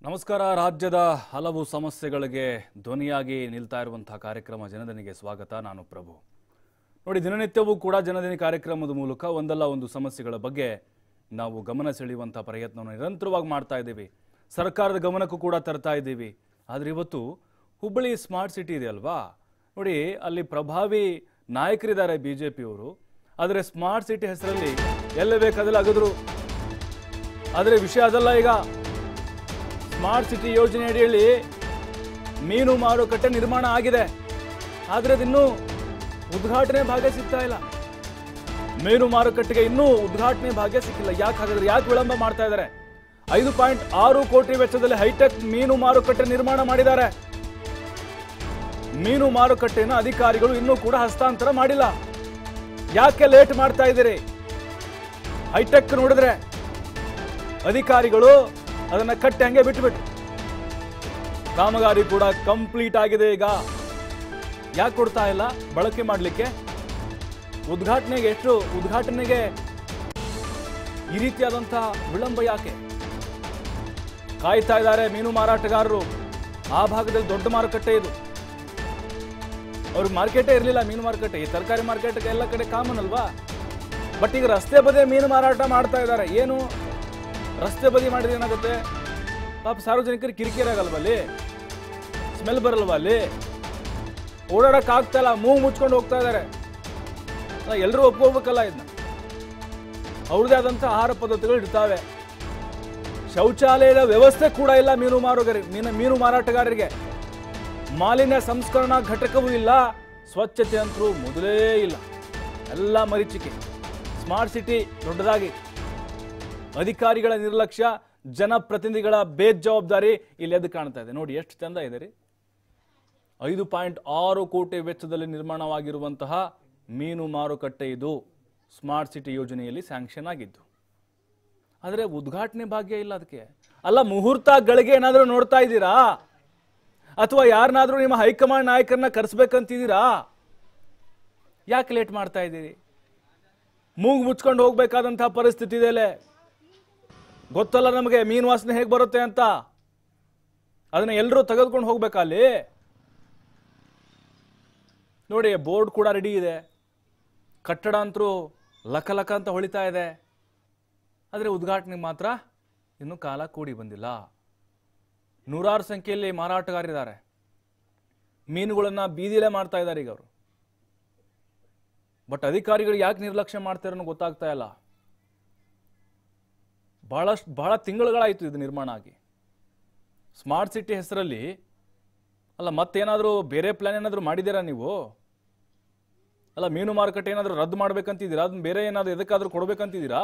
ನಮಸ್ಕಾರ ರಾಜ್ಯದ ಹಲವು ಸಮಸ್ಯೆಗಳಿಗೆ ಧ್ವನಿಯಾಗಿ ನಿಲ್ತಾ ಇರುವಂತಹ ಕಾರ್ಯಕ್ರಮ ಜನದನಿಗೆ ಸ್ವಾಗತ ನಾನು ಪ್ರಭು ನೋಡಿ ದಿನನಿತ್ಯವೂ ಕೂಡ ಜನದಿನಿ ಕಾರ್ಯಕ್ರಮದ ಮೂಲಕ ಒಂದಲ್ಲ ಒಂದು ಸಮಸ್ಯೆಗಳ ಬಗ್ಗೆ ನಾವು ಗಮನ ಸೆಳೆಯುವಂಥ ಪ್ರಯತ್ನವನ್ನು ನಿರಂತರವಾಗಿ ಮಾಡ್ತಾ ಇದ್ದೀವಿ ಸರ್ಕಾರದ ಗಮನಕ್ಕೂ ಕೂಡ ತರ್ತಾ ಇದ್ದೀವಿ ಆದರೆ ಇವತ್ತು ಹುಬ್ಬಳ್ಳಿ ಸ್ಮಾರ್ಟ್ ಸಿಟಿ ಇದೆ ಅಲ್ವಾ ನೋಡಿ ಅಲ್ಲಿ ಪ್ರಭಾವಿ ನಾಯಕರಿದ್ದಾರೆ ಬಿ ಜೆ ಪಿಯವರು ಆದರೆ ಸ್ಮಾರ್ಟ್ ಸಿಟಿ ಹೆಸರಲ್ಲಿ ಎಲ್ಲ ಬೇಕಾದಲ್ಲಿ ಅಗದ್ರು ಆದರೆ ವಿಷಯ ಅದಲ್ಲ ಈಗ ಸ್ಮಾರ್ಟ್ ಸಿಟಿ ಯೋಜನೆ ಅಡಿಯಲ್ಲಿ ಮೀನು ಮಾರುಕಟ್ಟೆ ನಿರ್ಮಾಣ ಆಗಿದೆ ಆದರೆ ಅದಿನ್ನೂ ಉದ್ಘಾಟನೆ ಭಾಗ್ಯ ಸಿಗ್ತಾ ಇಲ್ಲ ಮೀನು ಮಾರುಕಟ್ಟೆಗೆ ಇನ್ನೂ ಉದ್ಘಾಟನೆ ಭಾಗ್ಯ ಸಿಕ್ಕಿಲ್ಲ ಯಾಕೆ ಹಾಗಾದ್ರೆ ಯಾಕೆ ವಿಳಂಬ ಮಾಡ್ತಾ ಇದ್ದಾರೆ ಐದು ಪಾಯಿಂಟ್ ಆರು ಕೋಟಿ ವೆಚ್ಚದಲ್ಲಿ ಹೈಟೆಕ್ ಮೀನು ಮಾರುಕಟ್ಟೆ ನಿರ್ಮಾಣ ಮಾಡಿದ್ದಾರೆ ಮೀನು ಮಾರುಕಟ್ಟೆಯನ್ನು ಅಧಿಕಾರಿಗಳು ಇನ್ನೂ ಕೂಡ ಹಸ್ತಾಂತರ ಮಾಡಿಲ್ಲ ಯಾಕೆ ಲೇಟ್ ಮಾಡ್ತಾ ಇದ್ದೀರಿ ಹೈಟೆಕ್ ನೋಡಿದ್ರೆ ಅಧಿಕಾರಿಗಳು ಅದನ್ನ ಕಟ್ಟಿ ಹಂಗೆ ಬಿಟ್ಟುಬಿಟ್ಟು ಕಾಮಗಾರಿ ಕೂಡ ಕಂಪ್ಲೀಟ್ ಆಗಿದೆ ಈಗ ಯಾಕೆ ಕೊಡ್ತಾ ಇಲ್ಲ ಬಳಕೆ ಮಾಡಲಿಕ್ಕೆ ಉದ್ಘಾಟನೆಗೆ ಎಷ್ಟು ಉದ್ಘಾಟನೆಗೆ ಈ ರೀತಿಯಾದಂತಹ ವಿಳಂಬ ಯಾಕೆ ಕಾಯ್ತಾ ಇದ್ದಾರೆ ಮೀನು ಮಾರಾಟಗಾರರು ಆ ಭಾಗದಲ್ಲಿ ದೊಡ್ಡ ಮಾರುಕಟ್ಟೆ ಇದು ಅವ್ರಿಗೆ ಮಾರ್ಕೆಟೇ ಇರಲಿಲ್ಲ ಮೀನು ಮಾರುಕಟ್ಟೆ ಈ ತರಕಾರಿ ಮಾರ್ಕೆಟ್ ಎಲ್ಲ ಕಡೆ ಕಾಮನ್ ಅಲ್ವಾ ಬಟ್ ಈಗ ರಸ್ತೆ ಬದಿ ಮೀನು ಮಾರಾಟ ಮಾಡ್ತಾ ಇದ್ದಾರೆ ಏನು ರಸ್ತೆ ಬದಿ ಮಾಡಿದ್ರೆ ಏನಾಗುತ್ತೆ ಪಾಪ ಸಾರ್ವಜನಿಕರಿಗೆ ಕಿರಿಕಿರಿ ಆಗಲ್ವ ಅಲ್ಲಿ ಸ್ಮೆಲ್ ಬರಲ್ವಾ ಅಲ್ಲಿ ಓಡಾಡಕ್ ಆಗ್ತಾ ಇಲ್ಲ ಮೂಗು ಮುಚ್ಕೊಂಡು ಹೋಗ್ತಾ ಇದ್ದಾರೆ ಎಲ್ಲರೂ ಒಪ್ಕೋಬೇಕಲ್ಲ ಇದನ್ನ ಅವ್ರದೇ ಆದಂಥ ಆಹಾರ ಪದ್ಧತಿಗಳು ಇರ್ತಾವೆ ಶೌಚಾಲಯದ ವ್ಯವಸ್ಥೆ ಕೂಡ ಇಲ್ಲ ಮೀನು ಮಾರುಗರಿ ಮೀನು ಮೀನು ಮಾರಾಟಗಾರರಿಗೆ ಮಾಲಿನ್ಯ ಸಂಸ್ಕರಣಾ ಘಟಕವೂ ಇಲ್ಲ ಸ್ವಚ್ಛತೆ ಅಂತೂ ಮೊದಲೇ ಇಲ್ಲ ಎಲ್ಲ ಮರೀಚಿಕೆ ಸ್ಮಾರ್ಟ್ ಸಿಟಿ ದೊಡ್ಡದಾಗಿ ಅಧಿಕಾರಿಗಳ ನಿರ್ಲಕ್ಷ್ಯ ಜನಪ್ರತಿನಿಧಿಗಳ ಬೇಜವಾಬ್ದಾರಿ ಇಲ್ಲಿ ಎದ್ದು ಕಾಣ್ತಾ ಇದೆ ನೋಡಿ ಎಷ್ಟು ಚಂದ ಇದೆ ರೀ ಐದು ಪಾಯಿಂಟ್ ಆರು ಕೋಟಿ ವೆಚ್ಚದಲ್ಲಿ ನಿರ್ಮಾಣವಾಗಿರುವಂತಹ ಮೀನು ಮಾರುಕಟ್ಟೆ ಇದು ಸ್ಮಾರ್ಟ್ ಸಿಟಿ ಯೋಜನೆಯಲ್ಲಿ ಸ್ಯಾಂಕ್ಷನ್ ಆಗಿದ್ದು ಆದರೆ ಉದ್ಘಾಟನೆ ಭಾಗ್ಯ ಇಲ್ಲ ಅದಕ್ಕೆ ಅಲ್ಲ ಮುಹೂರ್ತ ಗಳಿಗೆ ಏನಾದರೂ ನೋಡ್ತಾ ಇದ್ದೀರಾ ಅಥವಾ ಯಾರನ್ನಾದ್ರೂ ನಿಮ್ಮ ಹೈಕಮಾಂಡ್ ನಾಯಕರನ್ನ ಕರೆಸ್ಬೇಕಂತಿದ್ದೀರಾ ಯಾಕೆ ಲೇಟ್ ಮಾಡ್ತಾ ಇದ್ದೀರಿ ಮೂಗು ಮುಚ್ಕೊಂಡು ಹೋಗ್ಬೇಕಾದಂತಹ ಪರಿಸ್ಥಿತಿ ಇದೆಯಲ್ಲೇ ಗೊತ್ತಲ್ಲ ನಮಗೆ ಮೀನು ವಾಸನೆ ಹೇಗೆ ಬರುತ್ತೆ ಅಂತ ಅದನ್ನ ಎಲ್ಲರೂ ತೆಗೆದುಕೊಂಡು ಹೋಗ್ಬೇಕಾ ಅಲ್ಲಿ ನೋಡಿ ಬೋರ್ಡ್ ಕೂಡ ರೆಡಿ ಇದೆ ಕಟ್ಟಡ ಅಂತರೂ ಲಕ ಲಕ ಅಂತ ಹೊಳಿತಾ ಇದೆ ಆದರೆ ಉದ್ಘಾಟನೆಗೆ ಮಾತ್ರ ಇನ್ನೂ ಕಾಲ ಕೂಡಿ ಬಂದಿಲ್ಲ ನೂರಾರು ಸಂಖ್ಯೆಯಲ್ಲಿ ಮಾರಾಟಗಾರಿದ್ದಾರೆ ಮೀನುಗಳನ್ನ ಬೀದಿಲೇ ಮಾಡ್ತಾ ಇದ್ದಾರೆ ಈಗ ಅವರು ಬಟ್ ಅಧಿಕಾರಿಗಳು ಯಾಕೆ ನಿರ್ಲಕ್ಷ್ಯ ಮಾಡ್ತಾರೆ ಅನ್ನೋ ಗೊತ್ತಾಗ್ತಾ ಇಲ್ಲ ಬಹಳಷ್ಟು ಬಹಳ ತಿಂಗಳುಗಳಾಯಿತು ಇದು ನಿರ್ಮಾಣ ಆಗಿ ಸ್ಮಾರ್ಟ್ ಸಿಟಿ ಹೆಸರಲ್ಲಿ ಅಲ್ಲ ಮತ್ತೇನಾದರೂ ಬೇರೆ ಪ್ಲಾನ್ ಏನಾದರೂ ಮಾಡಿದ್ದೀರಾ ನೀವು ಅಲ್ಲ ಮೀನು ಮಾರುಕಟ್ಟೆ ಏನಾದರೂ ರದ್ದು ಮಾಡ್ಬೇಕಂತಿದ್ದೀರಾ ಅದನ್ನ ಬೇರೆ ಏನಾದರೂ ಎದಕ್ಕಾದ್ರೂ ಕೊಡ್ಬೇಕಂತಿದ್ದೀರಾ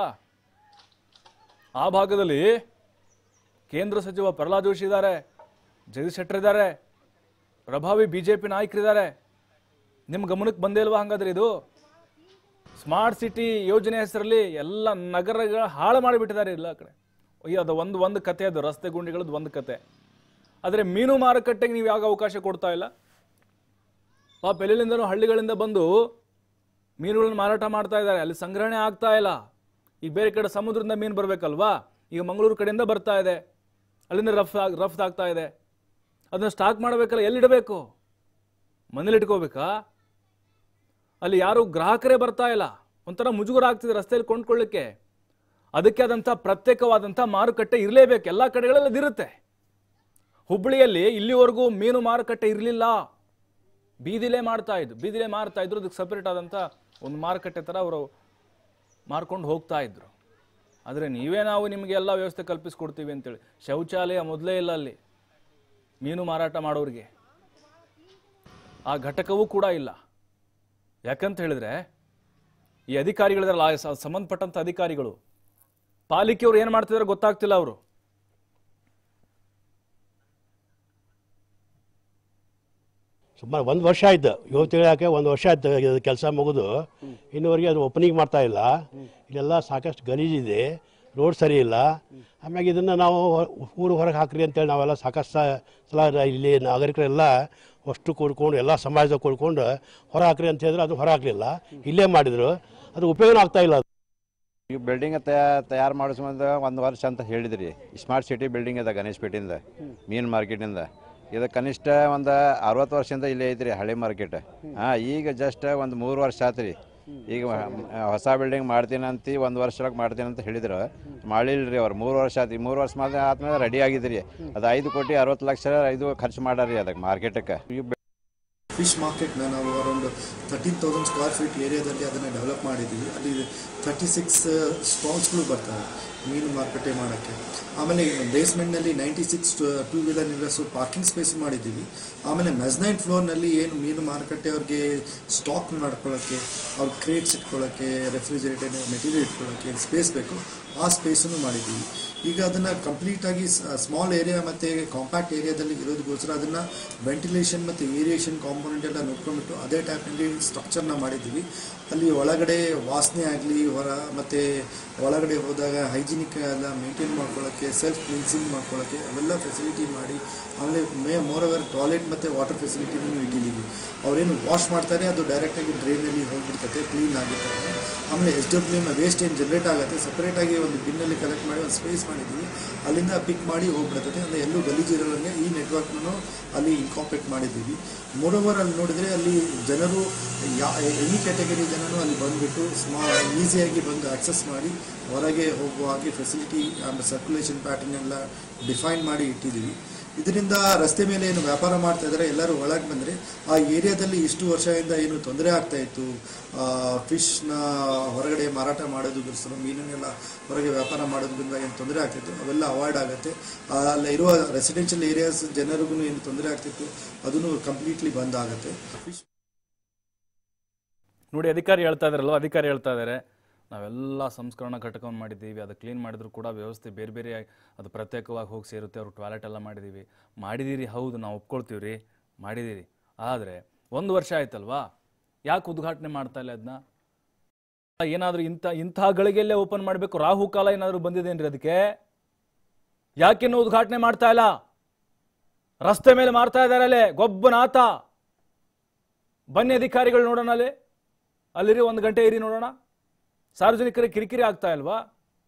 ಆ ಭಾಗದಲ್ಲಿ ಕೇಂದ್ರ ಸಚಿವ ಪ್ರಹ್ಲಾದ್ ಜೋಶಿ ಇದ್ದಾರೆ ಜಗದೀಶ್ ಶೆಟ್ಟರ್ ಇದ್ದಾರೆ ಪ್ರಭಾವಿ ಬಿಜೆಪಿ ನಾಯಕರಿದ್ದಾರೆ ನಿಮ್ಮ ಗಮನಕ್ಕೆ ಬಂದೇ ಇಲ್ವಾ ಹಂಗಾದ್ರೆ ಇದು ಸ್ಮಾರ್ಟ್ ಸಿಟಿ ಯೋಜನೆ ಹೆಸರಲ್ಲಿ ಎಲ್ಲ ನಗರಗಳ ಹಾಳು ಮಾಡಿಬಿಟ್ಟಿದ್ದಾರೆ ಎಲ್ಲ ಕಡೆ ಅಯ್ಯೋ ಅದು ಒಂದು ಒಂದು ಕತೆ ಅದು ರಸ್ತೆ ಗುಂಡಿಗಳದ್ದು ಒಂದು ಕತೆ ಆದರೆ ಮೀನು ಮಾರುಕಟ್ಟೆಗೆ ನೀವು ಯಾವ ಅವಕಾಶ ಕೊಡ್ತಾ ಇಲ್ಲ ಪಾಪ ಎಲ್ಲೆಲ್ಲಿಂದನೂ ಹಳ್ಳಿಗಳಿಂದ ಬಂದು ಮೀನುಗಳನ್ನು ಮಾರಾಟ ಮಾಡ್ತಾ ಇದ್ದಾರೆ ಅಲ್ಲಿ ಸಂಗ್ರಹಣೆ ಆಗ್ತಾ ಇಲ್ಲ ಈಗ ಬೇರೆ ಕಡೆ ಸಮುದ್ರದಿಂದ ಮೀನು ಬರಬೇಕಲ್ವಾ ಈಗ ಮಂಗಳೂರು ಕಡೆಯಿಂದ ಬರ್ತಾ ಇದೆ ಅಲ್ಲಿಂದ ರಫ್ ರಫ್ತು ಆಗ್ತಾ ಇದೆ ಅದನ್ನ ಸ್ಟಾಕ್ ಮಾಡಬೇಕಲ್ಲ ಎಲ್ಲಿಡಬೇಕು ಮನೇಲಿ ಇಟ್ಕೋಬೇಕಾ ಅಲ್ಲಿ ಯಾರು ಗ್ರಾಹಕರೇ ಬರ್ತಾ ಇಲ್ಲ ಒಂಥರ ಮುಜುಗರ ಆಗ್ತಿದೆ ರಸ್ತೆಯಲ್ಲಿ ಕೊಂಡ್ಕೊಳ್ಳಿಕ್ಕೆ ಅದಕ್ಕೆ ಆದಂಥ ಪ್ರತ್ಯೇಕವಾದಂಥ ಮಾರುಕಟ್ಟೆ ಇರಲೇಬೇಕು ಎಲ್ಲ ಕಡೆಗಳಲ್ಲಿ ಅದಿರುತ್ತೆ ಹುಬ್ಬಳ್ಳಿಯಲ್ಲಿ ಇಲ್ಲಿವರೆಗೂ ಮೀನು ಮಾರುಕಟ್ಟೆ ಇರಲಿಲ್ಲ ಬೀದಿಲೇ ಮಾಡ್ತಾ ಇದ್ರು ಬೀದಿಲೇ ಮಾರ್ತಾ ಇದ್ರು ಅದಕ್ಕೆ ಸಪ್ರೇಟ್ ಆದಂಥ ಒಂದು ಮಾರುಕಟ್ಟೆ ಥರ ಅವರು ಮಾರ್ಕೊಂಡು ಹೋಗ್ತಾ ಇದ್ರು ಆದರೆ ನೀವೇ ನಾವು ನಿಮಗೆ ಎಲ್ಲ ವ್ಯವಸ್ಥೆ ಕಲ್ಪಿಸ್ಕೊಡ್ತೀವಿ ಅಂತೇಳಿ ಶೌಚಾಲಯ ಮೊದಲೇ ಇಲ್ಲ ಅಲ್ಲಿ ಮೀನು ಮಾರಾಟ ಮಾಡೋರಿಗೆ ಆ ಘಟಕವೂ ಕೂಡ ಇಲ್ಲ ಯಾಕಂತ ಹೇಳಿದ್ರೆ ಈ ಅಧಿಕಾರಿಗಳಿದಾರಲ್ಲ ಆ ಸ- ಸಂಬಂಧಪಟ್ಟಂತ ಅಧಿಕಾರಿಗಳು ಪಾಲಿಕೆಯವ್ರು ಏನು ಮಾಡ್ತಿದಾರೆ ಗೊತ್ತಾಗ್ತಿಲ್ಲ ಅವರು ಸುಮಾರು ಒಂದು ವರ್ಷ ಆಯ್ತು ಏಳು ತಿಂಗಳಾಕೆ ಒಂದು ವರ್ಷ ಆಯ್ತು ಇದು ಕೆಲಸ ಮುಗಿದು ಇನ್ನೂವರೆಗೆ ಅದು ಓಪನಿಂಗ್ ಮಾಡ್ತಾ ಇಲ್ಲ ಇಲ್ಲೆಲ್ಲ ಸಾಕಷ್ಟು ಗಲೀಜಿದೆ ರೋಡ್ ಸರಿ ಇಲ್ಲ ಆಮ್ಯಾಗ ಇದನ್ನು ನಾವು ಊರು ಹೊರಗೆ ಹಾಕ್ರಿ ಅಂತೇಳಿ ನಾವೆಲ್ಲ ಸಾಕಷ್ಟು ಸ- ಸಲ ಇಲ್ಲಿ ನಾಗರಿಕರೆಲ್ಲ ಅಷ್ಟು ಕೂಡ್ಕೊಂಡು ಎಲ್ಲ ಸಮಾಜದಾಗ ಕೂಡ್ಕೊಂಡು ಹೊರ ಹಾಕ್ರಿ ಅಂತ ಹೇಳಿದ್ರೆ ಅದು ಹೊರ ಹಾಕಲಿಲ್ಲ ಇಲ್ಲೇ ಮಾಡಿದರು ಅದು ಉಪಯೋಗ ಆಗ್ತಾ ಇಲ್ಲ ಅದು ಈ ಬಿಲ್ಡಿಂಗ್ ತಯಾರು ಮಾಡಿಸ್ಬಂದು ಒಂದು ವರ್ಷ ಅಂತ ಹೇಳಿದ್ರಿ ಸ್ಮಾರ್ಟ್ ಸಿಟಿ ಬಿಲ್ಡಿಂಗ್ ಅದ ಗಣೇಶ್ ಪೇಟೆಯಿಂದ ಮೀನ್ ಮಾರ್ಕೆಟಿಂದ ಇದು ಕನಿಷ್ಠ ಒಂದು ಅರವತ್ತು ವರ್ಷದಿಂದ ಇಲ್ಲೇ ಐತ್ರಿ ಹಳೆ ಮಾರ್ಕೆಟ್ ಹಾಂ ಈಗ ಜಸ್ಟ್ ಒಂದು ಮೂರು ವರ್ಷ ಆತ್ರಿ ಈಗ ಮ- ಹೊಸ ಬಿಲ್ಡಿಂಗ್ ಮಾಡ್ತೀನಿ ಅಂತ ಒಂದು ವರ್ಷದಾಗ ಮಾಡ್ತೀನಿ ಅಂತ ಹೇಳಿದ್ರು ಮಾಡಿಲ್ರಿ ಅವ್ರು ಮೂರು ವರ್ಷ ಆತು ಈ ಮೂರು ವರ್ಷ ಮಾತ್ರ ಆದ್ಮೇಲೆ ರೆಡಿ ಆಗಿದ್ರಿ ಅದು ಐದು ಕೋಟಿ ಅರವತ್ತು ಲಕ್ಷ ಇದು ಖರ್ಚು ಮಾಡಾರಿ ಅದಕ್ಕೆ ಮಾರ್ಕೆಟಕ್ಕೆ ಈ ಫಿಶ್ ಮಾರ್ಕೆಟ್ನ ನಾವು around thirteen thousand square feet ಏರಿಯಾದಲ್ಲಿ ಅದನ್ನು ಡೆವಲಪ್ ಮಾಡಿದ್ದೀವಿ ಅಲ್ಲಿ ತರ್ಟಿ ಸಿಕ್ಸ್ ಸ್ಟಾಲ್ಸ್ಗಳು ಬರ್ತವೆ ಮೀನು ಮಾರುಕಟ್ಟೆ ಮಾಡೋಕ್ಕೆ ಆಮೇಲೆ ಬೇಸ್ಮೆಂಟ್ನಲ್ಲಿ ನೈಂಟಿ ಸಿಕ್ಸ್ ಟೂ ವೀಲರ್ ನಿಲ್ಲಿಸೋ ಪಾರ್ಕಿಂಗ್ ಸ್ಪೇಸ್ ಮಾಡಿದ್ದೀವಿ ಆಮೇಲೆ ಮೆಸ್ನೈನ್ ಫ್ಲೋರ್ನಲ್ಲಿ ಏನು ಮೀನು ಮಾರುಕಟ್ಟೆ ಅವ್ರಿಗೆ ಸ್ಟಾಕ್ ಮಾಡ್ಕೊಳ್ಳೋಕ್ಕೆ ಅವ್ರ ಕ್ರೇಟ್ಸ್ ಇಟ್ಕೊಳ್ಳೋಕ್ಕೆ ರೆಫ್ರಿಜರೇಟರ್ ಮೆಟೀರಿಯಲ್ ಇಟ್ಕೊಳ್ಳೋಕ್ಕೆ ಸ್ಪೇಸ್ ಬೇಕು ಆ ಸ್ಪೇಸನ್ನು ಮಾಡಿದ್ದೀವಿ ಈಗ ಅದನ್ನು ಕಂಪ್ಲೀಟಾಗಿ ಸ್ಮಾಲ್ ಏರಿಯಾ ಮತ್ತು ಕಾಂಪ್ಯಾಕ್ಟ್ ಏರಿಯಾದಲ್ಲಿ ಇರೋದಕ್ಕೋಸ್ಕರ ಅದನ್ನು ವೆಂಟಿಲೇಷನ್ ಮತ್ತು ಏರಿಯೇಷನ್ ಕಾಂಪೋನೆಂಟ್ ಎಲ್ಲ ನೋಡ್ಕೊಂಡ್ಬಿಟ್ಟು ಅದೇ ಟೈಪ್ನಲ್ಲಿ ಸ್ಟ್ರಕ್ಚರ್ನ ಮಾಡಿದ್ದೀವಿ ಅಲ್ಲಿ ಒಳಗಡೆ ವಾಸನೆ ಆಗಲಿ ಹೊರ ಮತ್ತು ಒಳಗಡೆ ಹೋದಾಗ ಹೈಜಿನಿಕ್ ಎಲ್ಲ ಮೇಂಟೈನ್ ಮಾಡ್ಕೊಳ್ಳೋಕ್ಕೆ ಸೆಲ್ಫ್ ಕ್ಲೀನ್ಸಿಂಗ್ ಮಾಡ್ಕೊಳ್ಳೋಕ್ಕೆ ಅವೆಲ್ಲ ಫೆಸಿಲಿಟಿ ಮಾಡಿ ಆಮೇಲೆ ಮೇ ಮೋರ್ ಓವರ್ ಟಾಯ್ಲೆಟ್ ಮತ್ತು ವಾಟರ್ ಫೆಸಿಲಿಟಿನೂ ಇಟ್ಟಿದ್ದೀವಿ ಅವರೇನು ವಾಶ್ ಮಾಡ್ತಾರೆ ಅದು ಡೈರೆಕ್ಟಾಗಿ ಡ್ರೈನಲ್ಲಿ ಹೋಗ್ಬಿಡ್ತದೆ ಕ್ಲೀನ್ ಆಗಿರ್ತದೆ ಆಮೇಲೆ ಎಸ್ ಡಬ್ಲ್ಯೂ ಎಮ್ ವೇಸ್ಟ್ ಏನು ಜನ್ರೇಟ್ ಆಗುತ್ತೆ ಸಪ್ರೇಟಾಗಿ ಒಂದು ಬಿನ್ನಲ್ಲಿ ಕಲೆಕ್ಟ್ ಮಾಡಿ ಒಂದು ಸ್ಪೇಸ್ ಮಾಡಿದ್ದೀವಿ ಅಲ್ಲಿಂದ ಪಿಕ್ ಮಾಡಿ ಹೋಗ್ಬಿಡ್ತದೆ ಅಂದರೆ ಎಲ್ಲೂ ಗಲೀಜಿರೋಂಗೆ ಈ ನೆಟ್ವರ್ಕ್ನೂ ಅಲ್ಲಿ ಇನ್ಕಾಪರೇಟ್ ಮಾಡಿದ್ದೀವಿ ಮೋರೋವರ್ ಅಲ್ಲಿ ನೋಡಿದರೆ ಅಲ್ಲಿ ಜನರು ಯಾ ಎನಿ ಕ್ಯಾಟಗರಿ ಜನರು ಅಲ್ಲಿ ಬಂದುಬಿಟ್ಟು ಸ್ಮಾ ಈಸಿಯಾಗಿ ಬಂದು ಆಕ್ಸೆಸ್ ಮಾಡಿ ಹೊರಗೆ ಹೋಗುವ ಹಾಗೆ ಫೆಸಿಲಿಟಿ ಆಮೇಲೆ ಸರ್ಕ್ಯುಲೇಷನ್ ಪ್ಯಾಟರ್ನ್ ಎಲ್ಲ ಡಿಫೈನ್ ಮಾಡಿ ಇಟ್ಟಿದ್ದೀವಿ ಇದರಿಂದ ರಸ್ತೆ ಮೇಲೆ ಏನು ವ್ಯಾಪಾರ ಮಾಡ್ತಾ ಇದ್ದಾರೆ ಎಲ್ಲರೂ ಒಳಗೆ ಬಂದರೆ ಆ ಏರಿಯಾದಲ್ಲಿ ಇಷ್ಟು ವರ್ಷದಿಂದ ಏನು ತೊಂದರೆ ಆಗ್ತಾ ಇತ್ತು ಫಿಶ್ನ ಹೊರಗಡೆ ಮಾರಾಟ ಮಾಡೋದಕ್ಕೋಸ್ಕರ ಮೀನನ್ನೆಲ್ಲ ಹೊರಗೆ ವ್ಯಾಪಾರ ಮಾಡೋದ್ರಿಂದ ಏನು ತೊಂದರೆ ಆಗ್ತಿತ್ತು ಅವೆಲ್ಲ ಅವಾಯ್ಡ್ ಆಗುತ್ತೆ ಆ, ಅಲ್ಲಿ ಇರುವ ರೆಸಿಡೆನ್ಷಿಯಲ್ ಏರಿಯಾಸ್ ಜನರಿಗೂ ಏನು ತೊಂದರೆ ಆಗ್ತಿತ್ತು ಅದನ್ನು ಕಂಪ್ಲೀಟ್ಲಿ ಬಂದ್ ಆಗುತ್ತೆ ಫಿಶ್ ನೋಡಿ ಅಧಿಕಾರಿ ಹೇಳ್ತಾ ಇದಾರಲ್ವ ಅಧಿಕಾರಿ ಹೇಳ್ತಾ ಇದ್ದಾರೆ ನಾವೆಲ್ಲ ಸಂಸ್ಕರಣಾ ಘಟಕವನ್ನು ಮಾಡಿದ್ದೀವಿ ಅದು ಕ್ಲೀನ್ ಮಾಡಿದ್ರು ಕೂಡ ವ್ಯವಸ್ಥೆ ಬೇರೆ ಬೇರೆ ಅದು ಪ್ರತ್ಯೇಕವಾಗಿ ಹೋಗಿ ಸೇರುತ್ತೆ ಅವ್ರು ಟಾಯ್ಲೆಟ್ ಎಲ್ಲ ಮಾಡಿದ್ದೀವಿ ಮಾಡಿದ್ದೀರಿ ಹೌದು ನಾವು ಒಪ್ಕೊಳ್ತೀವಿ ರೀ ಮಾಡಿದ್ದೀರಿ ಆದರೆ ಒಂದು ವರ್ಷ ಆಯ್ತಲ್ವಾ ಯಾಕೆ ಉದ್ಘಾಟನೆ ಮಾಡ್ತಾ ಇಲ್ಲ ಅದನ್ನ ಏನಾದರೂ ಇಂಥ ಇಂಥ ಗಳಿಗೆಲ್ಲೇ ಓಪನ್ ಮಾಡಬೇಕು ರಾಹು ಕಾಲ ಏನಾದರೂ ಬಂದಿದೇನ್ರಿ ಅದಕ್ಕೆ ಯಾಕಿನ್ನೂ ಉದ್ಘಾಟನೆ ಮಾಡ್ತಾ ಇಲ್ಲ ರಸ್ತೆ ಮೇಲೆ ಮಾರ್ತಾ ಇದ್ದಾರೆ ಅಲ್ಲೇ ಗೊಬ್ಬನಾಥ ಬನ್ನಿ ಅಧಿಕಾರಿಗಳು ನೋಡೋಣ ಅಲ್ಲಿ ಅಲ್ಲಿರಿ ಒಂದು ಗಂಟೆ ಇರಿ ನೋಡೋಣ ಸಾರ್ವಜನಿಕರಿಗೆ ಕಿರಿಕಿರಿ ಆಗ್ತಾ ಇಲ್ವಾ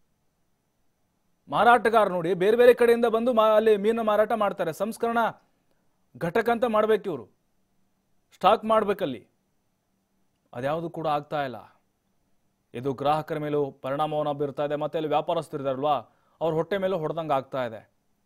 ಮಾರಾಟಗಾರ ನೋಡಿ ಬೇರೆ ಬೇರೆ ಕಡೆಯಿಂದ ಬಂದು ಮಾ ಅಲ್ಲಿ ಮೀನು ಮಾರಾಟ ಮಾಡ್ತಾರೆ ಸಂಸ್ಕರಣಾ ಘಟಕ ಅಂತ ಮಾಡ್ಬೇಕು ಇವರು ಸ್ಟಾಕ್ ಮಾಡ್ಬೇಕಲ್ಲಿ ಅದ್ಯಾವುದು ಕೂಡ ಆಗ್ತಾ ಇಲ್ಲ ಇದು ಗ್ರಾಹಕರ ಮೇಲೂ ಪರಿಣಾಮವನ್ನು ಬೀರ್ತಾ ಇದೆ ಮತ್ತೆ ಅಲ್ಲಿ ವ್ಯಾಪಾರಸ್ಥರಿದಾರಲ್ವಾ ಅವ್ರ ಹೊಟ್ಟೆ ಮೇಲೂ ಹೊಡೆದಂಗೆ ಆಗ್ತಾ ಇದೆ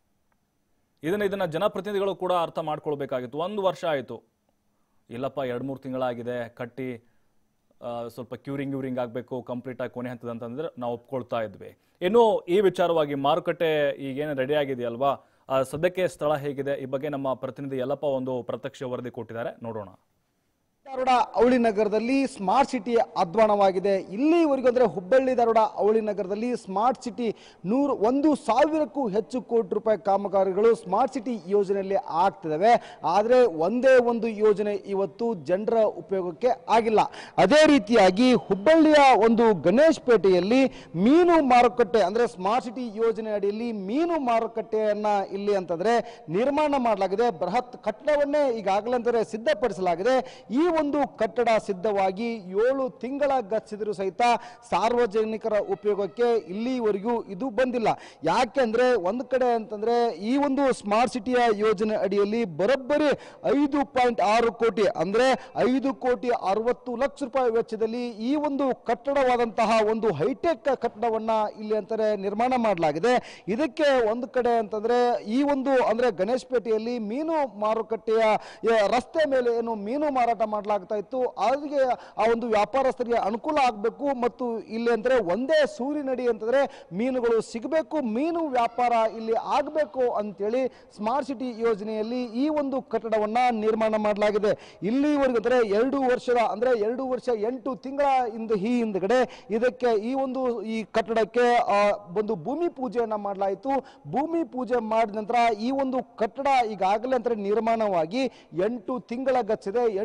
ಇದನ್ನ ಇದನ್ನ ಜನಪ್ರತಿನಿಧಿಗಳು ಕೂಡ ಅರ್ಥ ಮಾಡ್ಕೊಳ್ಬೇಕಾಗಿತ್ತು ಒಂದು ವರ್ಷ ಆಯಿತು ಇಲ್ಲಪ್ಪ ಎರಡು ಮೂರು ತಿಂಗಳಾಗಿದೆ ಕಟ್ಟಿ ಆ, ಸ್ವಲ್ಪ ಕ್ಯೂರಿಂಗ್ ಯೂರಿಂಗ್ ಆಗಬೇಕು ಕಂಪ್ಲೀಟ್ ಆಗಿ ಕೊನೆ ಹಂತದ ಅಂತಂದ್ರೆ ನಾವು ಒಪ್ಕೊಳ್ತಾ ಇದ್ವಿ ಇನ್ನು ಈ ವಿಚಾರವಾಗಿ ಮಾರುಕಟ್ಟೆ ಈಗೇನು ರೆಡಿ ಆಗಿದೆಯಲ್ವಾ ಆ, ಸದ್ಯಕ್ಕೆ ಸ್ಥಳ ಹೇಗಿದೆ ಈ ಬಗ್ಗೆ ನಮ್ಮ ಪ್ರತಿನಿಧಿ ಯಲ್ಲಪ್ಪ ಒಂದು ಪ್ರತ್ಯಕ್ಷ ವರದಿ ಕೊಟ್ಟಿದ್ದಾರೆ ನೋಡೋಣ ಧಾರವಾಡ ಅವಳಿ ನಗರದಲ್ಲಿ ಸ್ಮಾರ್ಟ್ ಸಿಟಿ ಅಧ್ವಾನವಾಗಿದೆ ಇಲ್ಲಿವರೆಗೂ ಅಂದರೆ ಹುಬ್ಬಳ್ಳಿ ಧಾರವಾಡ ಅವಳಿ ನಗರದಲ್ಲಿ ಸ್ಮಾರ್ಟ್ ಸಿಟಿ ನೂರು ಒಂದು ಸಾವಿರಕ್ಕೂ ಹೆಚ್ಚು ಕೋಟಿ ರೂಪಾಯಿ ಕಾಮಗಾರಿಗಳು ಸ್ಮಾರ್ಟ್ ಸಿಟಿ ಯೋಜನೆಯಲ್ಲಿ ಆಗ್ತಿದ್ದಾವೆ ಆದರೆ ಒಂದೇ ಒಂದು ಯೋಜನೆ ಇವತ್ತು ಜನರ ಉಪಯೋಗಕ್ಕೆ ಆಗಿಲ್ಲ ಅದೇ ರೀತಿಯಾಗಿ ಹುಬ್ಬಳ್ಳಿಯ ಒಂದು ಗಣೇಶ್ ಪೇಟೆಯಲ್ಲಿ ಮೀನು ಮಾರುಕಟ್ಟೆ ಅಂದರೆ ಸ್ಮಾರ್ಟ್ ಸಿಟಿ ಯೋಜನೆ ಅಡಿಯಲ್ಲಿ ಮೀನು ಮಾರುಕಟ್ಟೆಯನ್ನ ಇಲ್ಲಿ ಅಂತಂದ್ರೆ ನಿರ್ಮಾಣ ಮಾಡಲಾಗಿದೆ ಬೃಹತ್ ಕಟ್ಟಡವನ್ನೇ ಈಗಾಗಲೇ ಅಂದರೆ ಸಿದ್ಧಪಡಿಸಲಾಗಿದೆ ಈ ಒಂದು ಕಟ್ಟಡ ಸಿದ್ಧವಾಗಿ ಏಳು ತಿಂಗಳ ಗಚ್ಚಿದ್ರು ಸಹಿತ ಸಾರ್ವಜನಿಕರ ಉಪಯೋಗಕ್ಕೆ ಇಲ್ಲಿವರೆಗೂ ಇದು ಬಂದಿಲ್ಲ ಯಾಕೆಂದ್ರೆ ಒಂದು ಕಡೆ ಅಂತಂದ್ರೆ ಈ ಒಂದು ಸ್ಮಾರ್ಟ್ ಸಿಟಿಯ ಯೋಜನೆ ಅಡಿಯಲ್ಲಿ ಬರೋಬ್ಬರಿ ಐದು ಪಾಯಿಂಟ್ ಆರು ಕೋಟಿ ಅಂದ್ರೆ ಐದು ಕೋಟಿ ಅರವತ್ತು ಲಕ್ಷ ರೂಪಾಯಿ ವೆಚ್ಚದಲ್ಲಿ ಈ ಒಂದು ಕಟ್ಟಡವಾದಂತಹ ಒಂದು ಹೈಟೆಕ್ ಕಟ್ಟಡವನ್ನ ಇಲ್ಲಿ ಅಂತಾರೆ ನಿರ್ಮಾಣ ಮಾಡಲಾಗಿದೆ ಇದಕ್ಕೆ ಒಂದು ಕಡೆ ಅಂತಂದ್ರೆ ಈ ಒಂದು ಅಂದ್ರೆ ಗಣೇಶ್ ಪೇಟೆಯಲ್ಲಿ ಮೀನು ಮಾರುಕಟ್ಟೆಯ ಎ, ರಸ್ತೆ ಮೇಲೆ ಏನು ಮೀನು ಮಾರಾಟ ಮಾಡಲಾಗ್ತಾ ಇತ್ತು ಅದಕ್ಕೆ ಆ ಒಂದು ವ್ಯಾಪಾರಸ್ಥರಿಗೆ ಅನುಕೂಲ ಆಗಬೇಕು ಮತ್ತು ಇಲ್ಲಿ ಅಂದ್ರೆ ಒಂದೇ ಸೂರಿನಡಿ ಅಂತಂದ್ರೆ ಮೀನುಗಳು ಸಿಗಬೇಕು ಮೀನು ವ್ಯಾಪಾರ ಇಲ್ಲಿ ಆಗಬೇಕು ಅಂತೇಳಿ ಸ್ಮಾರ್ಟ್ ಸಿಟಿ ಯೋಜನೆಯಲ್ಲಿ ಈ ಒಂದು ಕಟ್ಟಡವನ್ನ ನಿರ್ಮಾಣ ಮಾಡಲಾಗಿದೆ ಇಲ್ಲಿವರೆಗೂ ಅಂದ್ರೆ ಎರಡು ವರ್ಷದ ಅಂದ್ರೆ ಎರಡು ವರ್ಷ ಎಂಟು ತಿಂಗಳ ಹಿಂದೆ ಈ ಹಿಂದ್ಗಡೆ ಇದಕ್ಕೆ ಈ ಒಂದು ಈ ಕಟ್ಟಡಕ್ಕೆ ಆ, ಒಂದು ಭೂಮಿ ಪೂಜೆಯನ್ನ ಮಾಡಲಾಯಿತು ಭೂಮಿ ಪೂಜೆ ಮಾಡಿದ ನಂತರ ಈ ಒಂದು ಕಟ್ಟಡ ಈಗಾಗಲೇ ಅಂದ್ರೆ ನಿರ್ಮಾಣವಾಗಿ ಎಂಟು ತಿಂಗಳ ಗಚ್ಚಿದೆ ಎಂಟು ತಿಂಗಳ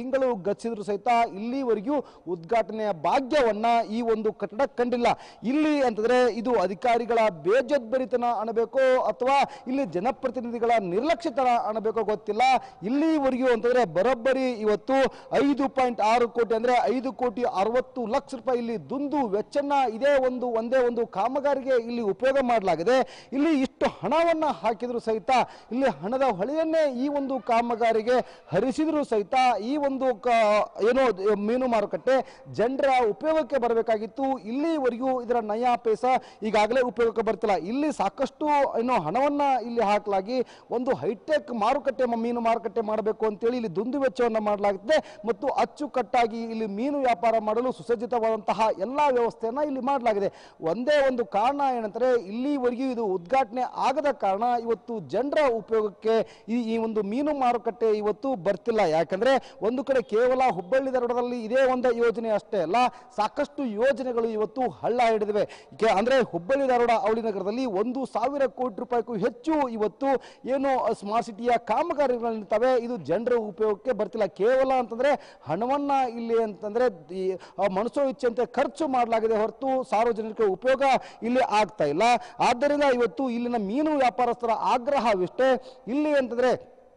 ತಿಂಗಳು ಗಚ್ಚಿದ್ರು ಸಹಿತ ಇಲ್ಲಿವರೆಗೂ ಉದ್ಘಾಟನೆಯ ಭಾಗ್ಯವನ್ನ ಈ ಒಂದು ಕಟ್ಟಡ ಕಂಡಿಲ್ಲ ಇಲ್ಲಿ ಅಂತಂದ್ರೆ ಇದು ಅಧಿಕಾರಿಗಳ ಬೇಜವಾಬ್ದಾರಿತನ ಅನ್ನಬೇಕೋ ಅಥವಾ ಇಲ್ಲಿ ಜನಪ್ರತಿನಿಧಿಗಳ ನಿರ್ಲಕ್ಷ್ಯತನ ಅನ್ನಬೇಕೋ ಗೊತ್ತಿಲ್ಲ ಇಲ್ಲಿವರೆಗೂ ಅಂತಂದ್ರೆ ಬರೋಬ್ಬರಿ ಇವತ್ತು ಐದು ಪಾಯಿಂಟ್ ಆರು ಕೋಟಿ ಅಂದ್ರೆ ಐದು ಕೋಟಿ ಅರವತ್ತು ಲಕ್ಷ ರೂಪಾಯಿ ಇಲ್ಲಿ ದುಂದು ವೆಚ್ಚನ್ನ ಇದೇ ಒಂದು ಒಂದೇ ಒಂದು ಕಾಮಗಾರಿಗೆ ಇಲ್ಲಿ ಉಪಯೋಗ ಮಾಡಲಾಗಿದೆ ಇಲ್ಲಿ ಇಷ್ಟು ಹಣವನ್ನ ಹಾಕಿದ್ರು ಸಹಿತ ಇಲ್ಲಿ ಹಣದ ಹೊಳೆಯನ್ನೇ ಈ ಒಂದು ಕಾಮಗಾರಿಗೆ ಹರಿಸಿದ್ರು ಸಹಿತ ಈ ಒಂದು ಕ- ಏನು ಮೀನು ಮಾರುಕಟ್ಟೆ ಜನರ ಉಪಯೋಗಕ್ಕೆ ಬರಬೇಕಾಗಿತ್ತು ಇಲ್ಲಿವರೆಗೂ ಇದರ ನಯ ಪೈಸ ಈಗಾಗಲೇ ಉಪಯೋಗಕ್ಕೆ ಬರ್ತಿಲ್ಲ ಇಲ್ಲಿ ಸಾಕಷ್ಟು ಏನು ಹಣವನ್ನ ಇಲ್ಲಿ ಹಾಕಲಾಗಿ ಒಂದು ಹೈಟೆಕ್ ಮಾರುಕಟ್ಟೆ ಮ- ಮೀನು ಮಾರುಕಟ್ಟೆ ಮಾಡಬೇಕು ಅಂತೇಳಿ ಇಲ್ಲಿ ದುಂದು ವೆಚ್ಚವನ್ನು ಮಾಡಲಾಗುತ್ತೆ ಮತ್ತು ಅಚ್ಚುಕಟ್ಟಾಗಿ ಇಲ್ಲಿ ಮೀನು ವ್ಯಾಪಾರ ಮಾಡಲು ಸುಸಜ್ಜಿತವಾದಂತಹ ಎಲ್ಲ ವ್ಯವಸ್ಥೆಯನ್ನ ಇಲ್ಲಿ ಮಾಡಲಾಗಿದೆ ಒಂದೇ ಒಂದು ಕಾರಣ ಏನಂದ್ರೆ ಇಲ್ಲಿವರೆಗೂ ಇದು ಉದ್ಘಾಟನೆ ಆಗದ ಕಾರಣ ಇವತ್ತು ಜನರ ಉಪಯೋಗಕ್ಕೆ ಈ ಈ ಒಂದು ಮೀನು ಮಾರುಕಟ್ಟೆ ಇವತ್ತು ಬರ್ತಿಲ್ಲ ಯಾಕಂದ್ರೆ ಒಂದು ಕಡೆ ಕೇವಲ ಹುಬ್ಬಳ್ಳಿ ಧಾರವಾಡದಲ್ಲಿ ಇದೇ ಒಂದು ಯೋಜನೆ ಅಷ್ಟೇ ಅಲ್ಲ ಸಾಕಷ್ಟು ಯೋಜನೆಗಳು ಇವತ್ತು ಹಳ್ಳ ಹಿಡಿದಿವೆ ಕೆ- ಅಂದ್ರೆ ಹುಬ್ಬಳ್ಳಿ ಧಾರವಾಡ ಅವಳಿ ನಗರದಲ್ಲಿ ಒಂದು ಸಾವಿರ ಕೋಟಿ ರೂಪಾಯಿಗೂ ಹೆಚ್ಚು ಇವತ್ತು ಏನು ಸ್ಮಾರ್ಟ್ ಸಿಟಿಯ ಕಾಮಗಾರಿಗಳು ನಿಂತವೆ ಇದು ಜನರ ಉಪಯೋಗಕ್ಕೆ ಬರ್ತಿಲ್ಲ ಕೇವಲ ಅಂತಂದ್ರೆ ಹಣವನ್ನ ಇಲ್ಲಿ ಅಂತಂದ್ರೆ ಈ ಆ, ಮನಸೋ ಇಚ್ಛೆಯಂತೆ ಖರ್ಚು ಮಾಡಲಾಗಿದೆ ಹೊರತು ಸಾರ್ವಜನಿಕ ಉಪಯೋಗ ಇಲ್ಲಿ ಆಗ್ತಾ ಇಲ್ಲ ಆದ್ದರಿಂದ ಇವತ್ತು ಇಲ್ಲಿನ ಮೀನು ವ್ಯಾಪಾರಸ್ಥರ ಆಗ್ರಹವಿಷ್ಟೇ ಇಲ್ಲಿ ಅಂತಂದ್ರೆ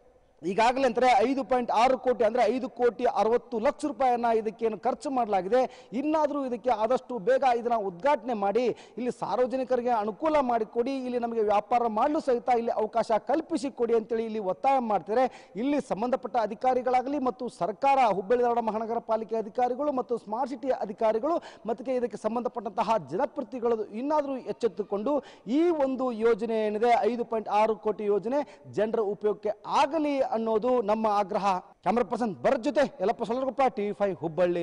ಈಗಾಗಲೇ ಅಂತಾರೆ ಐದು ಪಾಯಿಂಟ್ ಆರು ಕೋಟಿ ಅಂದ್ರೆ ಐದು ಕೋಟಿ ಅರವತ್ತು ಲಕ್ಷ ರೂಪಾಯಿಯನ್ನ ಇದಕ್ಕೇನು ಖರ್ಚು ಮಾಡಲಾಗಿದೆ ಇನ್ನಾದರೂ ಇದಕ್ಕೆ ಆದಷ್ಟು ಬೇಗ ಇದನ್ನ ಉದ್ಘಾಟನೆ ಮಾಡಿ ಇಲ್ಲಿ ಸಾರ್ವಜನಿಕರಿಗೆ ಅನುಕೂಲ ಮಾಡಿಕೊಡಿ ಇಲ್ಲಿ ನಮಗೆ ವ್ಯಾಪಾರ ಮಾಡಲು ಸಹಿತ ಇಲ್ಲಿ ಅವಕಾಶ ಕಲ್ಪಿಸಿ ಕೊಡಿ ಅಂತೇಳಿ ಇಲ್ಲಿ ಒತ್ತಾಯ ಮಾಡ್ತಾರೆ ಇಲ್ಲಿ ಸಂಬಂಧಪಟ್ಟ ಅಧಿಕಾರಿಗಳಾಗಲಿ ಮತ್ತು ಸರ್ಕಾರ ಹುಬ್ಬಳ್ಳಿ ಧಾರವಾಡ ಮಹಾನಗರ ಪಾಲಿಕೆ ಅಧಿಕಾರಿಗಳು ಮತ್ತು ಸ್ಮಾರ್ಟ್ ಸಿಟಿ ಅಧಿಕಾರಿಗಳು ಮತ್ತು ಇದಕ್ಕೆ ಸಂಬಂಧಪಟ್ಟಂತಹ ಜನಪ್ರತಿನಿಧಿಗಳು ಇನ್ನಾದರೂ ಎಚ್ಚೆತ್ತುಕೊಂಡು ಈ ಒಂದು ಯೋಜನೆ ಏನಿದೆ ಐದು ಪಾಯಿಂಟ್ ಆರು ಕೋಟಿ ಯೋಜನೆ ಜನರ ಉಪಯೋಗಕ್ಕೆ ಆಗಲಿ ಅನ್ನೋದು ನಮ್ಮ ಆಗ್ರಹ ಕ್ಯಾಮ್ರಾ ಪರ್ಸನ್ ಭರತ್ ಜೊತೆ ಯಲ್ಲಪ್ಪ ಸೊಲರಗುಪ್ಪ ಟಿವಿ ಫೈವ್ ಹುಬ್ಬಳ್ಳಿ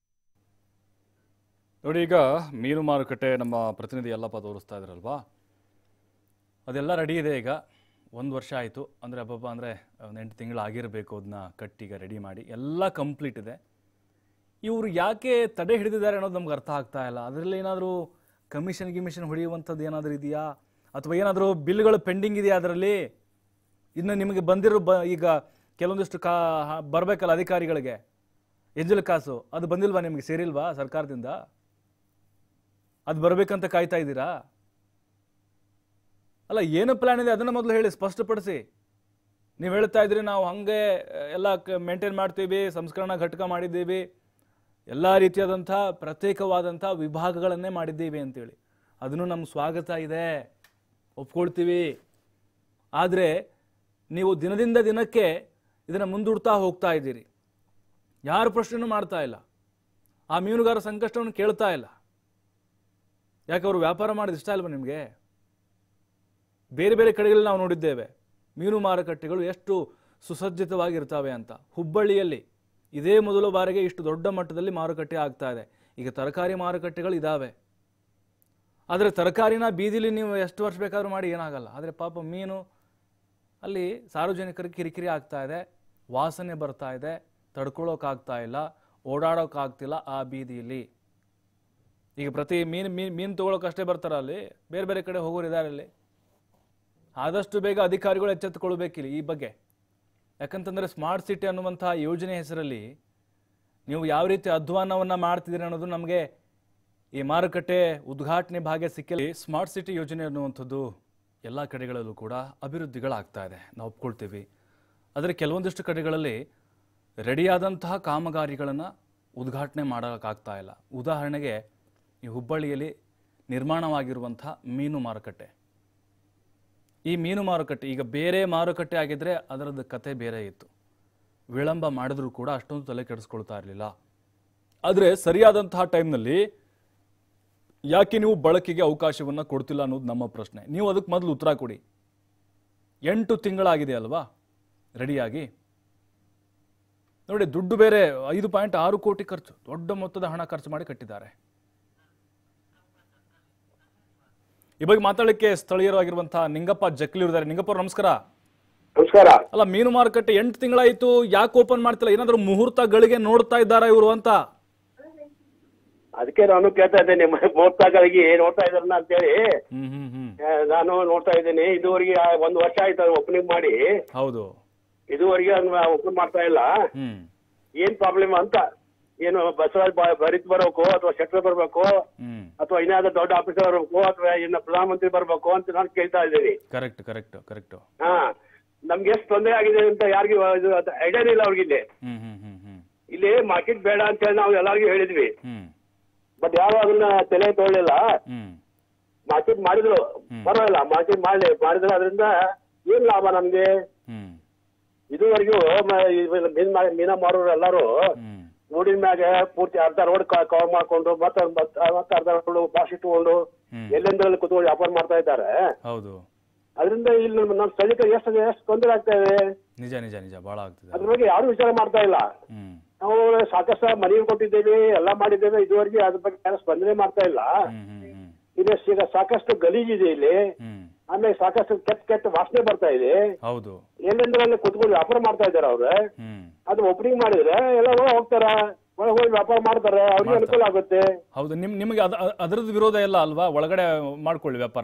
ನೋಡಿ ಈಗ ಮೀನು ಮಾರುಕಟ್ಟೆ ನಮ್ಮ ಪ್ರತಿನಿಧಿ ಎಲ್ಲಪ್ಪ ತೋರಿಸ್ತಾ ಇದ್ರಲ್ವಾ ಅದೆಲ್ಲ ರೆಡಿ ಇದೆ ಈಗ ಒಂದು ವರ್ಷ ಆಯಿತು ಅಂದರೆ ಅಬ್ಬಬ್ಬ ಅಂದರೆ ಒಂದು ಎಂಟು ತಿಂಗಳು ಆಗಿರಬೇಕು ಅದನ್ನ ಕಟ್ಟೀಗ ರೆಡಿ ಮಾಡಿ ಎಲ್ಲ ಕಂಪ್ಲೀಟ್ ಇದೆ ಇವರು ಯಾಕೆ ತಡೆ ಹಿಡಿದಿದ್ದಾರೆ ಅನ್ನೋದು ನಮ್ಗೆ ಅರ್ಥ ಆಗ್ತಾ ಇಲ್ಲ ಅದರಲ್ಲಿ ಏನಾದರೂ ಕಮಿಷನ್ ಗಿಮಿಷನ್ ಹೊಡೆಯುವಂಥದ್ದು ಏನಾದರೂ ಇದೆಯಾ ಅಥವಾ ಏನಾದರೂ ಬಿಲ್ಗಳು ಪೆಂಡಿಂಗ್ ಇದೆಯಾ ಅದರಲ್ಲಿ ಇನ್ನು ನಿಮಗೆ ಬಂದಿರೋ ಬ ಈಗ ಕೆಲವೊಂದಿಷ್ಟು ಕಾ ಬರಬೇಕಲ್ಲ ಅಧಿಕಾರಿಗಳಿಗೆ ಎಂಜಲ್ ಕಾಸು ಅದು ಬಂದಿಲ್ವಾ ನಿಮಗೆ ಸೇರಿಲ್ವಾ ಸರ್ಕಾರದಿಂದ ಅದು ಬರಬೇಕಂತ ಕಾಯ್ತಾ ಇದ್ದೀರಾ ಅಲ್ಲ ಏನು ಪ್ಲಾನ್ ಇದೆ ಅದನ್ನು ಮೊದಲು ಹೇಳಿ ಸ್ಪಷ್ಟಪಡಿಸಿ ನೀವು ಹೇಳ್ತಾ ಇದ್ರಿ ನಾವು ಹಂಗೆ ಅಹ್, ಎಲ್ಲ ಮೇಂಟೈನ್ ಮಾಡ್ತೀವಿ ಸಂಸ್ಕರಣಾ ಘಟಕ ಮಾಡಿದ್ದೀವಿ ಎಲ್ಲ ರೀತಿಯಾದಂಥ ಪ್ರತ್ಯೇಕವಾದಂಥ ವಿಭಾಗಗಳನ್ನೇ ಮಾಡಿದ್ದೀವಿ ಅಂತೇಳಿ ಅದನ್ನು ನಮ್ಮ ಸ್ವಾಗತ ಇದೆ ಒಪ್ಕೊಳ್ತೀವಿ ಆದರೆ ನೀವು ದಿನದಿಂದ ದಿನಕ್ಕೆ ಇದನ್ನು ಮುಂದೂಡ್ತಾ ಹೋಗ್ತಾ ಇದ್ದೀರಿ ಯಾರು ಪ್ರಶ್ನೆನೂ ಮಾಡ್ತಾ ಇಲ್ಲ ಆ ಮೀನುಗಾರ ಸಂಕಷ್ಟವನ್ನು ಕೇಳ್ತಾ ಇಲ್ಲ ಯಾಕೆ ಅವರು ವ್ಯಾಪಾರ ಮಾಡೋದು ಇಷ್ಟ ಇಲ್ವಾ ನಿಮಗೆ ಬೇರೆ ಬೇರೆ ಕಡೆಗಳಲ್ಲಿ ನಾವು ನೋಡಿದ್ದೇವೆ ಮೀನು ಮಾರುಕಟ್ಟೆಗಳು ಎಷ್ಟು ಸುಸಜ್ಜಿತವಾಗಿರ್ತವೆ ಅಂತ ಹುಬ್ಬಳ್ಳಿಯಲ್ಲಿ ಇದೇ ಮೊದಲ ಬಾರಿಗೆ ಇಷ್ಟು ದೊಡ್ಡ ಮಟ್ಟದಲ್ಲಿ ಮಾರುಕಟ್ಟೆ ಆಗ್ತಾ ಇದೆ ಈಗ ತರಕಾರಿ ಮಾರುಕಟ್ಟೆಗಳು ಇದ್ದಾವೆ ಆದರೆ ತರಕಾರಿನ ಬೀದಿಲಿ ನೀವು ಎಷ್ಟು ವರ್ಷ ಬೇಕಾದ್ರೂ ಮಾಡಿ ಏನಾಗಲ್ಲ ಆದರೆ ಪಾಪ ಮೀನು ಅಲ್ಲಿ ಸಾರ್ವಜನಿಕರಿಗೆ ಕಿರಿಕಿರಿ ಆಗ್ತಾ ಇದೆ ವಾಸನೆ ಬರ್ತಾ ಇದೆ ತಡ್ಕೊಳ್ಳೋಕ್ಕಾಗ್ತಾ ಇಲ್ಲ ಓಡಾಡೋಕ್ಕಾಗ್ತಿಲ್ಲ ಆ ಬೀದಿಯಲ್ಲಿ ಈಗ ಪ್ರತಿ ಮೀನು ಮೀನು ಮೀನು ತೊಗೊಳೋಕಷ್ಟೇ ಬರ್ತಾರ ಅಲ್ಲಿ ಬೇರೆ ಬೇರೆ ಕಡೆ ಹೋಗೋರು ಇದ್ದಾರೆ ಅಲ್ಲಿ ಆದಷ್ಟು ಬೇಗ ಅಧಿಕಾರಿಗಳು ಎಚ್ಚೆತ್ತುಕೊಳ್ಬೇಕಿಲ್ಲ ಈ ಬಗ್ಗೆ ಯಾಕಂತಂದರೆ ಸ್ಮಾರ್ಟ್ ಸಿಟಿ ಅನ್ನುವಂಥ ಯೋಜನೆ ಹೆಸರಲ್ಲಿ ನೀವು ಯಾವ ರೀತಿ ಅಧ್ವಾನವನ್ನು ಮಾಡ್ತಿದ್ದೀರಿ ಅನ್ನೋದು ನಮಗೆ ಈ ಮಾರುಕಟ್ಟೆ ಉದ್ಘಾಟನೆ ಭಾಗ್ಯ ಸಿಕ್ಕಿಲ್ಲ ಈ ಸ್ಮಾರ್ಟ್ ಸಿಟಿ ಯೋಜನೆ ಅನ್ನುವಂಥದ್ದು ಎಲ್ಲ ಕಡೆಗಳಲ್ಲೂ ಕೂಡ ಅಭಿವೃದ್ಧಿಗಳಾಗ್ತಾ ಇದೆ ನಾವು ಒಪ್ಕೊಳ್ತೀವಿ ಆದರೆ ಕೆಲವೊಂದಿಷ್ಟು ಕಡೆಗಳಲ್ಲಿ ರೆಡಿಯಾದಂತಹ ಕಾಮಗಾರಿಗಳನ್ನು ಉದ್ಘಾಟನೆ ಮಾಡೋಕ್ಕಾಗ್ತಾ ಇಲ್ಲ ಉದಾಹರಣೆಗೆ ಈ ಹುಬ್ಬಳ್ಳಿಯಲ್ಲಿ ನಿರ್ಮಾಣವಾಗಿರುವಂಥ ಮೀನು ಮಾರುಕಟ್ಟೆ ಈ ಮೀನು ಮಾರುಕಟ್ಟೆ ಈಗ ಬೇರೆ ಮಾರುಕಟ್ಟೆ ಆಗಿದ್ರೆ ಅದರದ್ದು ಕತೆ ಬೇರೆ ಇತ್ತು ವಿಳಂಬ ಮಾಡಿದ್ರೂ ಕೂಡ ಅಷ್ಟೊಂದು ತಲೆ ಕೆಡಿಸ್ಕೊಳ್ತಾ ಇರಲಿಲ್ಲ ಆದರೆ ಸರಿಯಾದಂತಹ ಟೈಮ್ನಲ್ಲಿ ಯಾಕೆ ನೀವು ಬಳಕೆಗೆ ಅವಕಾಶವನ್ನು ಕೊಡ್ತಿಲ್ಲ ಅನ್ನೋದು ನಮ್ಮ ಪ್ರಶ್ನೆ ನೀವು ಅದಕ್ಕೆ ಮೊದಲು ಉತ್ತರ ಕೊಡಿ ಎಂಟು ತಿಂಗಳಾಗಿದೆ ಅಲ್ವಾ ರೆಡಿಯಾಗಿ ನೋಡಿ ದುಡ್ಡು ಬೇರೆ ಐದು ಪಾಯಿಂಟ್ ಆರು ಕೋಟಿ ಖರ್ಚು ದೊಡ್ಡ ಮೊತ್ತದ ಹಣ ಖರ್ಚು ಮಾಡಿ ಕಟ್ಟಿದ್ದಾರೆ ಈ ಬಗ್ಗೆ ಮಾತಾಡಲಿಕ್ಕೆ ಸ್ಥಳೀಯರಾಗಿರುವಂತಹ ನಿಂಗಪ್ಪ ಜಕ್ಲಿ ಇದ್ದಾರೆ ನಿಂಗಪ್ಪ ಅವ್ರು ನಮಸ್ಕಾರ ನಮಸ್ಕಾರ ಅಲ್ಲ ಮೀನು ಮಾರುಕಟ್ಟೆ ಎಂಟು ತಿಂಗಳಾಯ್ತು ಯಾಕೆ ಓಪನ್ ಮಾಡ್ತಿಲ್ಲ ಏನಾದ್ರು ಮುಹೂರ್ತಗಳಿಗೆ ನೋಡ್ತಾ ಇದ್ದಾರಾ ಇವರು ಅಂತ ಅದಕ್ಕೆ ನಾನು ಕೇಳ್ತಾ ಇದ್ದೇನೆ ಮೂವತ್ತಾಗಳಿಗೆ ನೋಡ್ತಾ ಇದಾರನ ಅಂತೇಳಿ ಹ್ಮ್ ಹ್ಮ್ ಹ್ಮ್ ಆ, ನಾನು ನೋಡ್ತಾ ಇದ್ದೀನಿ ಇದುವರೆಗೆ ಆ, ಒಂದು ವರ್ಷ ಆಯ್ತು ಅದು ಓಪನಿಂಗ್ ಮಾಡಿ ಹೌದು ಇದುವರೆಗೆ ಓಪನ್ ಮಾಡ್ತಾ ಇಲ್ಲ ಹ್ಮ್ ಏನ್ ಪ್ರಾಬ್ಲಮ್ ಅಂತ ಏನು ಬಸವರಾಜ್ ಬ- ಬರಿತ್ ಬರ್ಬೇಕು ಅಥವಾ ಶೆಟ್ಟರ್ ಬರ್ಬೇಕು ಹ್ಮ್ ಅಥವಾ ಇನ್ನಾದ್ರೂ ದೊಡ್ಡ ಆಫೀಸರ್ ಬರ್ಬೇಕು ಅಥವಾ ಇನ್ನ ಪ್ರಧಾನಮಂತ್ರಿ ಬರ್ಬೇಕು ಅಂತ ನಾನು ಕೇಳ್ತಾ ಇದ್ದೀನಿ ಕರೆಕ್ಟ್ ಕರೆಕ್ಟ್ ಕರೆಕ್ಟ್ ಹಾ ನಮ್ಗೆ ಎಷ್ಟು ತೊಂದರೆ ಆಗಿದೆ ಅಂತ ಯಾರಿಗೂ ಇದು ಐಡಿಯಾನೇ ಇಲ್ಲ ಅವ್ರಿಗೆ ಇಲ್ಲಿ ಹ್ಮ್ ಹ್ಮ್ ಹ್ಮ್ ಹ್ಮ್ ಇಲ್ಲಿ ಮಾರ್ಕೆಟ್ ಬೇಡ ಅಂತ ಹೇಳಿ ನಾವು ಎಲ್ಲರಿಗೂ ಹೇಳಿದ್ವಿ ಹ್ಮ್ ಬಟ್ ಯಾರು ಅದನ್ನ ತಲೆ ತೊಗೊಳ್ಳಿಲ್ಲ ಹ್ಮ್ ಮಾರ್ಕೆಟ್ ಮಾಡಿದ್ರು ಪರವಾಗಿಲ್ಲ ಮಾರ್ಕೆಟ್ ಮಾಡ್ಲಿ ಮಾಡಿದ್ರೆ ಅದರಿಂದ ಏನ್ ಲಾಭ ನಮ್ಗೆ ಹ್ಮ್ ಇದುವರೆಗೂ ಮ- ಇವ್- ಮೀನ್ ಮಾ- ಮೀನ ಮಾರೋರು ಎಲ್ಲರೂ ಹ್ಮ್ ರೋಡಿನ ಮ್ಯಾಗ ಪೂರ್ತಿ ಅರ್ಧ ರೋಡ್ ಕವರ್ ಮಾಡ್ಕೊಂಡು ಮತ್ತೆ ಮತ್ತೆ ಅರ್ಧ ರೋಡ್ ಬಾಸ್ ಇಟ್ಕೊಂಡು ಹ್ಮ್. ಎಲ್ಲೆಂದ್ರಲ್ಲಿ ಕುತ್ಕೊಂಡು ವ್ಯಾಪಾರ ಮಾಡ್ತಾ ಇದ್ದಾರೆ ಹೌದು ಅದರಿಂದ ಇಲ್ಲಿ ನಮ್ಮ ನಮ್ಮ ಸ್ಥಳೀಕರಿಗೆ ಎಷ್ಟು ಎಷ್ಟು ತೊಂದರೆ ಆಗ್ತಾ ಇದೆ ನಿಜ ನಿಜ ನಿಜ ಭಾಳ ಆಗ್ತಿದೆ ಅದ್ರ ಬಗ್ಗೆ ಯಾರು ವಿಚಾರ ಮಾಡ್ತಾ ಇಲ್ಲ ಹ್ಮ್ ನಾವು ಸಾಕಷ್ಟು ಮನವಿ ಕೊಟ್ಟಿದ್ದೇವೆ ಎಲ್ಲ ಮಾಡಿದ್ದೇವೆ ಇದುವರೆಗೆ ಅದ್ರ ಬಗ್ಗೆ ಯಾರು ಸ್ಪಂದನೆ ಮಾಡ್ತಾ ಇಲ್ಲ ಹ್ಮ್ ಹ್ಮ್ ಹ್ಮ್ ಇಲ್ಲಿ ಈಗ ಸಾಕಷ್ಟು ಗಲೀಜಿದೆ ಇಲ್ಲಿ ಹ್ಮ್ ಆಮೇಲೆ ಸಾಕಷ್ಟು ಕೆಟ್ಟ ಕೆಟ್ಟ ವಾಸನೆ ಬರ್ತಾ ಇದೆ ಹೌದು ಎಲ್ಲೆಂದ್ರಲ್ಲಿ ಕುತ್ಕೊಂಡು ವ್ಯಾಪಾರ ಮಾಡ್ತಾ ಇದ್ದಾರೆ ಅವ್ರು ಹ್ಮ್ ಅದು ಓಪನಿಂಗ್ ಮಾಡಿದ್ರೆ ಎಲ್ಲ ಒಳಗೆ ಹೋಗ್ತಾರ ಒಳಗೆ ಹೋಗಿ ವ್ಯಾಪಾರ ಮಾಡ್ತಾರೆ ಅವ್ರಿಗೆ ಅನುಕೂಲ ಆಗುತ್ತೆ ಹೌದು ನಿಮ್ ನಿಮಗೆ ಅದ ಅದ್ರದ್ದು ವಿರೋಧ ಇಲ್ಲ ಅಲ್ವಾ ಒಳಗಡೆ ಮಾಡ್ಕೊಳ್ಳಿ ವ್ಯಾಪಾರ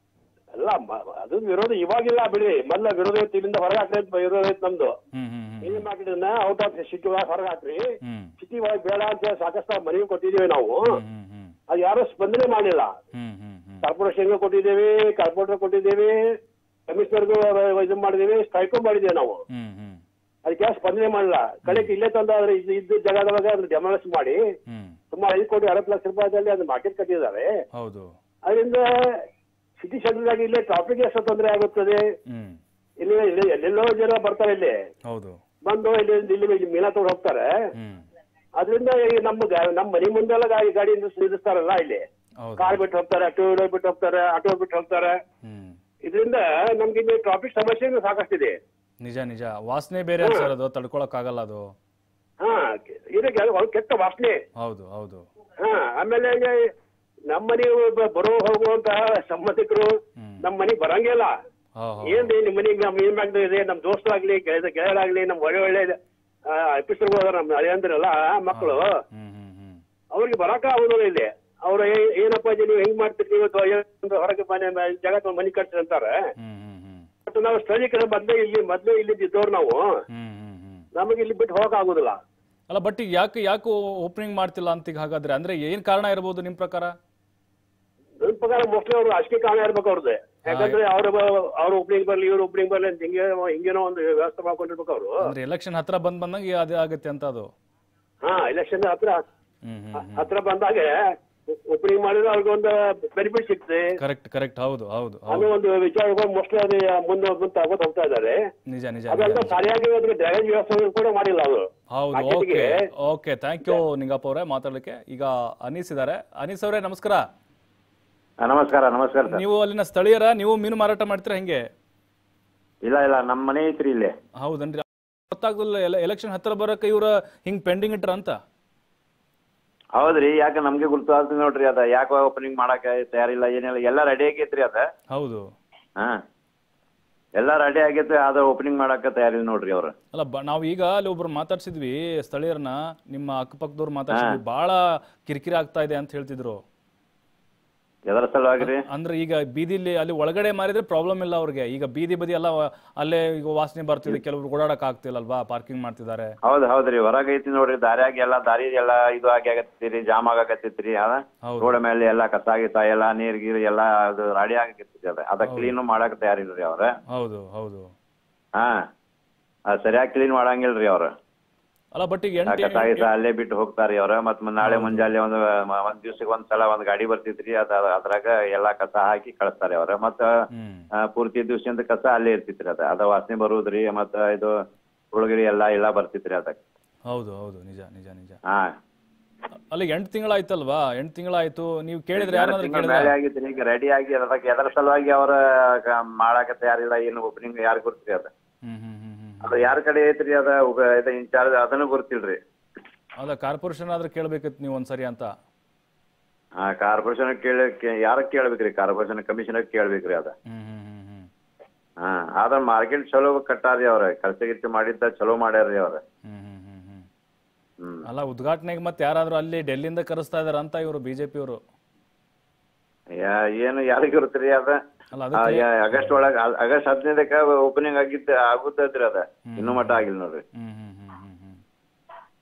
ಅಲ್ಲ ಮ- ಅದು ವಿರೋಧ ಇವಾಗಿಲ್ಲ ಬಿಡಿ ಮೊದ್ಲ ವಿರೋಧ ಇತ್ತು ಇಲ್ಲಿಂದ ಹೊರಗೆ ಹಾಕ್ರಿ ಅಂತ ವಿರೋಧ ಇತ್ತು ನಮ್ದು ಹ್ಮ್ ಹ್ಮ್ ಹ್ಮ್ ಏನ್ ಮಾಡಿದ್ರನ್ನ ಔಟ್ ಆಫ್ ಸಿಟಿ ಒಳಗೆ ಹೊರಗೆ ಹಾಕ್ರಿ ಹ್ಮ್ ಸಿಟಿ ಒಳಗೆ ಬೇಡ ಅಂತ ಹೇಳಿ ಸಾಕಷ್ಟು ಮನವಿ ಕೊಟ್ಟಿದ್ದೀವಿ ನಾವು ಹ್ಮ್ ಹ್ಮ್ ಹ್ಮ್ ಅದು ಯಾರು ಸ್ಪಂದನೆ ಮಾಡಿಲ್ಲ ಹ್ಮ್ ಹ್ಮ್ ಹ್ಮ್ ಕಾರ್ಪೊರೇಷನ್ಗೆ ಕೊಟ್ಟಿದ್ದೇವೆ ಕಾರ್ಪೊರೇಟರ್ ಕೊಟ್ಟಿದ್ದೇವೆ ಕಮಿಷನರ್ಗೂ ಇದು ಮಾಡಿದ್ದೇವೆ ಸ್ಟ್ರೈಕು ಮಾಡಿದ್ದೇವೆ ನಾವು ಹ್ಮ್ ಹ್ಮ್ ಅದಕ್ಕೆ ಯಾರು ಸ್ಪಂದನೆ ಮಾಡಿಲ್ಲ ಕಡೆಗೆ ಇಲ್ಲೇ ತಂದಾದ್ರೆ ಇದು ಇದ್ದ ಜಾಗದೊಳಗೆ ಅದನ್ನ ಡೆಮಾಲಿಸ್ ಮಾಡಿ ಹ್ಮ್ ಸುಮಾರು ಐದು ಕೋಟಿ ಅರವತ್ತು ಲಕ್ಷ ರೂಪಾಯಿದಲ್ಲಿ ಅದು ಮಾರ್ಕೆಟ್ ಕಟ್ಟಿದ್ದಾರೆ ಹೌದು ಅದರಿಂದ ಸಿಟಿ ಸೆಂಟರ್ನಾಗ ಇಲ್ಲೇ ಟ್ರಾಫಿಕ್ ಎಷ್ಟು ತೊಂದರೆ ಆಗುತ್ತದೆ ಹ್ಮ್ ಇಲ್ಲಿ ಇಲ್ಲಿ ಎಲ್ಲೆಲ್ಲೋ ಜನ ಬರ್ತಾರೆ ಇಲ್ಲಿ ಹೌದು ಬಂದು ಇಲ್ಲಿ ಇಲ್ಲಿ ಇಲ್ಲಿ ಮೀನಾ ತಗೊಂಡು ಹೋಗ್ತಾರೆ ಹ್ಮ್ ಅದರಿಂದ ನಮ್ಮ ಗಾ- ನಮ್ಮ ಮನೆ ಮುಂದೆಲ್ಲ ಗಾಡಿ ಗಾಡಿ ನಿಲ್ಲಿಸ್- ನಿಲ್ಲಿಸ್ತಾರಲ್ಲ ಇಲ್ಲಿ ಹೌದು ಕಾರ್ ಬಿಟ್ಟು ಹೋಗ್ತಾರೆ ಟೂ ವೀಲರ್ ಬಿಟ್ಟು ಹೋಗ್ತಾರೆ ಆಟೋ ಬಿಟ್ಟು ಹೋಗ್ತಾರೆ ಹ್ಮ್ ಇದರಿಂದ ನಮ್ಗೆ ಇಲ್ಲಿ ಟ್ರಾಫಿಕ್ ಸಮಸ್ಯೆ ಸಾಕಷ್ಟಿದೆ ನಿಜ ನಿಜ ವಾಸನೆ ಬೇರೆ ಸರ್ ಅದು ತಡ್ಕೊಳಕ್ ಆಗಲ್ಲ ಅದು ಹಾ ಇದಕ್ಕೆ ಅದು ಒಂದು ಕೆಟ್ಟ ವಾಸನೆ ಹೌದು ಹೌದು ಹಾ ಆಮೇಲೆ ಈಗ ನಮ್ಮ ಮನೆ ಬ- ಬರೋ ಹೋಗುವಂತ ಸಂಬಂಧಿಕರು ಹ್ಮ್. ನಮ್ಮ ಮನೆಗೆ ಬರಂಗಿಲ್ಲ ಹಾ ಹಾ ಏನ್ರಿ ನಿಮ್ಮ ಮನೆಗೆ ನಮ್ಮ ಏನ್ ಮಾಡ್ತಾ ಇದೆ ನಮ್ಮ ದೋಸ್ತರಾಗ್ಲಿ ಗೆಳೆಯ ಗೆಳೆಯರಾಗ್ಲಿ ನಮ್ಮ ಒಳ್ಳೆ ಒಳ್ಳೆ ಆಫೀಸರ್ಗಳು ಅದಾರ ನಮ್ಮ ಅಳಿಯಂದ್ರಲ್ಲ ಮಕ್ಕಳು ಹ್ಮ್ ಹ್ಮ್ ಹ್ಮ್ ಅವ್ರಿಗೆ ಬರಕ ಆಗುದಿಲ್ಲ ಇಲ್ಲಿ ಅವ್ರು ಏ- ಏನಪ್ಪ ಇದು ನೀವು ಹೆಂಗ್ ಮಾಡ್ತೀರಿ ನೀವು ಅಥವಾ ಏನು ಹೊರಗೆ ಮನೆ ಮ- ಜಾಗ ತಗೊಂಡ್ ಮನೆ ಕಟ್ತೀರಿ ಅಂತಾರೆ ಹ್ಮ್ ಹ್ಮ್ ಹ್ಮ್ ಬಟ್ ನಾವು ಸ್ಥಳೀಕರಣ ಮೊದ್ಲೇ ಇಲ್ಲಿ ಮೊದ್ಲೇ ಇಲ್ಲಿ ಇದ್ದವ್ರು ನಾವು ಹ್ಮ್ ಹ್ಮ್ ಹ್ಮ್ ನಮಗೆ ಇಲ್ಲಿ ಬಿಟ್ಟು ಹೋಗಕ್ ಆಗುದಿಲ್ಲ ಅಲ್ಲ ಬಟ್ ಈಗ ಯಾಕೆ ಯಾಕೆ ಓಪನಿಂಗ್ ಮಾಡ್ತಿಲ್ಲ ಅಂತ ಈಗ ಹಾಗಾದ್ರೆ ಅಂದ್ರೆ ಏನ್ ಕಾರಣ ಇರ್ಬೋದು ನಿಮ್ ಪ್ರಕಾರ ನನ್ನ ಪ್ರಕಾರ ಮೋಸ್ಟ್ಲಿ ಅವ್ರು ರಾಜಕೀಯ ಕಾರಣ ಇರ್ಬೇಕು ಅವ್ರದ್ದು ಯಾಕಂದ್ರೆ ಅವ್ರ ಅವ್ರ ಒಬ್ನಿಂಗ್ ಬರ್ಲಿ ಇವ್ರ ಒಬ್ನಿಂಗ್ ಬರ್ಲಿ ಅಂತ ಹಿಂಗೆ ಹಿಂಗೇನೋ ಒಂದು ವ್ಯವಸ್ಥೆ ಮಾಡ್ಕೊಂಡಿರ್ಬೇಕು ಅವರು ಅಂದ್ರೆ ಎಲೆಕ್ಷನ್ ಹತ್ರ ಬಂದ್ ಬಂದಂಗೆ ಅದೇ ಆಗುತ್ತೆ ಅಂತ ಅದು ಹಾ ಎಲೆಕ್ಷನ್ ಹತ್ರ ಹ್ಮ್ ಹ್ಮ್ ಹತ್ರ ಬಂದಾಗ ಓಪನಿಂಗ್ ಮಾಡಿದ್ರೆ ಅವ್ರಿಗೆ ಒಂದು ಬೆನಿಫಿಟ್ ಸಿಗ್ತದೆ ಕರೆಕ್ಟ್ ಕರೆಕ್ಟ್ ಹೌದು ಹೌದು ಅನ್ನೋ ಹೌದು ಒಂದು ವಿಚಾರಗಳು ಮೋಸ್ಟ್ಲಿ ಅದು ಮುಂದೆ ಮುಂದೆ ತಗೊಂಡ್ ಹೋಗ್ತಾ ಇದ್ದಾರೆ ನಿಜ ನಿಜ ನಿಜ ಅದಲ್ಲ ನಿಜ. ಸರಿಯಾಗಿ ಅದಕ್ಕೆ ಡ್ರೈನೇಜ್ ವ್ಯವಸ್ಥೆ ಕೂಡ ಮಾಡಿಲ್ಲ ಅವರು ಹೌದು market ಓಕೆ ಗೆ ಓಕೆ ಥ್ಯಾಂಕ್ ಯು ನಿಂಗಪ್ಪ ಅವರೇ ಮಾತಾಡ್ಲಿಕ್ಕೆ ಈಗ ಅನೀಸ್ ಇದ್ದಾರೆ ಅನೀಸ್ ಅವರೇ ನಮಸ್ಕಾರ ಆ, ನಮಸ್ಕಾರ ನಮಸ್ಕಾರ ಸರ್ ನೀವು ಅಲ್ಲಿನ ಸ್ಥಳೀಯರ ನೀವು ಮೀನು ಮಾರಾಟ ಮಾಡ್ತೀರಾ ಹೆಂಗೆ ಇಲ್ಲ ಇಲ್ಲ ನಮ್ಮ ಮನೆ ಐತ್ರಿ ಇಲ್ಲೇ ಹೌದನ್ರಿ ಗೊತ್ತಾಗ್ಲಿಲ್ಲ ಎಲೆಕ್ಷನ್ ಹತ್ರ ಬರಕ್ಕೆ ಇವ್ರ ಹಿಂಗ್ ಪೆಂಡಿಂಗ್ ಇಟ್ರ ಅಂತ ಹೌದ್ರಿ ಯಾಕೆ ನಮ್ಗೆ ಗುರ್ತು ಆಗ್ತದೆ ನೋಡ್ರಿ ಅದ ಯಾಕೆ ಓಪನಿಂಗ್ ಮಾಡಾಕ ತಯಾರಿಲ್ಲ ಏನಿಲ್ಲ ಎಲ್ಲ ರೆಡಿ ಆಗೈತ್ರಿ ಅದ ಹೌದು ಹಾ ಎಲ್ಲ ರೆಡಿ ಆಗೈತೆ ಅದ ಓಪನಿಂಗ್ ಮಾಡಾಕ ತಯಾರಿಲ್ಲ ನೋಡ್ರಿ ಅವ್ರು ಅಲ್ಲ ಬ ನಾವು ಈಗ ಅಲ್ಲಿ ಒಬ್ರು ಮಾತಾಡ್ಸಿದ್ವಿ ಸ್ಥಳೀಯರನ್ನ ನಿಮ್ಮ ಅಕ್ಕಪಕ್ಕದವ್ರು ಮಾತಾಡ್ಸಿದ್ವಿ ಬಹಳ ಕಿರಿಕಿರಿ ಆಗ್ತಾ ಇದೆ ಅಂತ ಹೇಳ್ತಿದ್ರು ಎದರ ಸಲುವಾಗಿರಿ ಅಂದ್ರೆ ಈಗ ಬೀದಿಲಿ ಅಲ್ಲಿ ಒಳಗಡೆ ಮಾರಿದ್ರೆ ಪ್ರಾಬ್ಲಮ್ ಇಲ್ಲ ಅವ್ರಿಗೆ ಈಗ ಬೀದಿ ಬದಿ ಎಲ್ಲ ವ- ಅಲ್ಲೇ ಈಗ ವಾಸನೆ ಬರ್ತಿದೆ ಕೆಲವ್ರು ಓಡಾಡಕ್ ಆಗ್ತಿಲ್ಲಲ್ವಾ ಪಾರ್ಕಿಂಗ್ ಮಾಡ್ತಿದ್ದಾರೆ ಹೌದ್ ಹೌದ್ರಿ ಹೊರಗ್ ಐತಿ ನೋಡ್ರಿ ದಾರ್ಯಾಗ ಎಲ್ಲ ದಾರಿ ಎಲ್ಲ ಇದು ಆಗಿ ಆಗತ್ತೀರಿ ಜಾಮ್ ಆಗಾಕತ್ತೈತ್ರಿ ಅದ ಹೌದು. ರೋಡ್ ಮೇಲೆ ಎಲ್ಲ ಕಸ ಗಿಸ ಎಲ್ಲ ನೀರ್ ಗೀರ್ ಎಲ್ಲ ಅದು ರೆಡಿ ಆಗಕತ್ತೈತಿ ಅದ ಅದ ಕ್ಲೀನ್ ಮಾಡಾಕ ತಯಾರಿಲ್ರಿ ಅವ್ರ ಹೌದು ಹೌದು ಹಾ ಅದ್ ಸರಿಯಾಗಿ ಕ್ಲೀನ್ ಮಾಡಂಗಿಲ್ರಿ ಅವ್ರ ಅಲ್ಲ ಬಟ್ ಈಗ ಆ ಎಂಟು ಕಸ ಗಿಸ ಅಲ್ಲೇ ಬಿಟ್ಟು ಹೋಗ್ತಾರಿ ಅವ್ರ ಮತ್ ಮ- ನಾಳೆ ಮುಂಜಾನೆ ಒಂದು ಮ- ಒಂದ್ ದಿವ್ಸಕ್ಕೆ ಒಂದ್ ಸಲ ಒಂದ್ ಗಾಡಿ ಬರ್ತೈತ್ರಿ ಅದ ಅದ್ರಾಗ ಎಲ್ಲಾ ಕಸ ಹಾಕಿ ಕಳಿಸ್ತಾರೆ ಅವ್ರ ಮತ್ತ ಹ್ಮ್ ಆ, ಪೂರ್ತಿ ದಿವ್ಸದಿಂದ ಕಸ ಅಲ್ಲೇ ಇರ್ತಿತ್ರಿ ಅದ ಅದ ವಾಸನೆ ಬರುದ್ರಿ ಮತ್ತ ಇದು ಹುಳುಗಿರಿ ಎಲ್ಲಾ ಎಲ್ಲಾ ಬರ್ತಿತ್ರಿ ಅದ ಹೌದು ಹೌದು ನಿಜ ನಿಜ ನಿಜ ಹಾ ಅಲ್ಲಿ ಎಂಟು ತಿಂಗಳಾಯ್ತಲ್ವಾ ಎಂಟು ತಿಂಗಳಾಯ್ತು ನೀವು ಕೇಳಿದ್ರೆ ಯಾರಾದ್ರೂ ತಿಂಗಳ ಕೇಳಿದ್ರೆ ಮೇಲೆ ಆಗಿತ್ರಿ ಈಗ ರೆಡಿ ಆಗಿ ಅದಕ್ಕೆ ಎದರ ಸಲುವಾಗಿ ಅವ್ರ ಕ- ಮಾಡಾಕ ತಯಾರಿಲ್ಲ ಏನು ಓಪನಿಂಗ್ ಯಾರು ಗೊತ್ತ್ರಿ ಅದ ಹ್ಮ್ ಹ್ಮ್ ಹ್ಮ್ ಹ್ಮ್ ಅದ ಯಾರ ಕಡೆ ಐತ್ರಿ ಅದ ಉಗ- ಇದ ಇನ್ಚಾರ್ಜ್ ಅದನ್ನು ಗೊತ್ತಿಲ್ರಿ ಅದ ಕಾರ್ಪೊರೇಷನ್ ಆದ್ರೆ ಕೇಳ್ಬೇಕಿತ್ತು ನೀವು ಒಂದ್ಸರಿ ಅಂತ ಹಾ ಕಾರ್ಪೊರೇಷನ್ ಕೇಳ ಯಾರ ಕೇಳ್ಬೇಕ್ರಿ ಕಾರ್ಪೊರೇಷನ್ ಕಮಿಷನರ್ ಕೇಳ್ಬೇಕ್ರಿ ಅದ ಹ್ಮ್ ಹ್ಮ್ ಹ್ಮ್ ಹ್ಮ್ ಹಾ ಆದ್ರ ಮಾರ್ಕೆಟ್ ಚಲೋ ಕಟ್ಟಾರಿ ಅವ್ರ ಕೆಲಸ ಗಿಲ್ಸ ಮಾಡಿದ್ದ ಚಲೋ ಮಾಡ್ಯಾರ್ರಿ ಅವ್ರ ಹ್ಮ್ ಹ್ಮ್ ಹ್ಮ್ ಹ್ಮ್ ಹ್ಮ್ ಅಲ್ಲ ಉದ್ಘಾಟನೆಗೆ ಮತ್ತೆ ಯಾರಾದ್ರೂ ಅಲ್ಲಿ ಡೆಲ್ಲಿಯಿಂದ ಕರೆಸ್ತಾ ಇದಾರ ಅಂತ ಇವರು ಬಿಜೆಪಿ ಅವರು ಯಾ- ಏನು ಯಾರಿಗ್ ಗೊತ್ತ್ರಿ ಅದ ಅಲ್ಲ ಆ, ಅದಕ್ಕೆ ಯಾ- ಆಗಸ್ಟ್ ಒಳಗ ಆ- ಆಗಸ್ಟ್ ಹದಿನೈದಕ್ಕ ಓಪನಿಂಗ್ ಆಗಿದ್ದ ಆಗುತ್ತೈತ್ರಿ ಅದ ಇನ್ನೂ ಮಟ್ಟ ಆಗಿಲ್ಲ ನೋಡ್ರಿ ಹ್ಮ್ ಹ್ಮ್ ಹ್ಮ್ ಹ್ಮ್ ಹ್ಮ್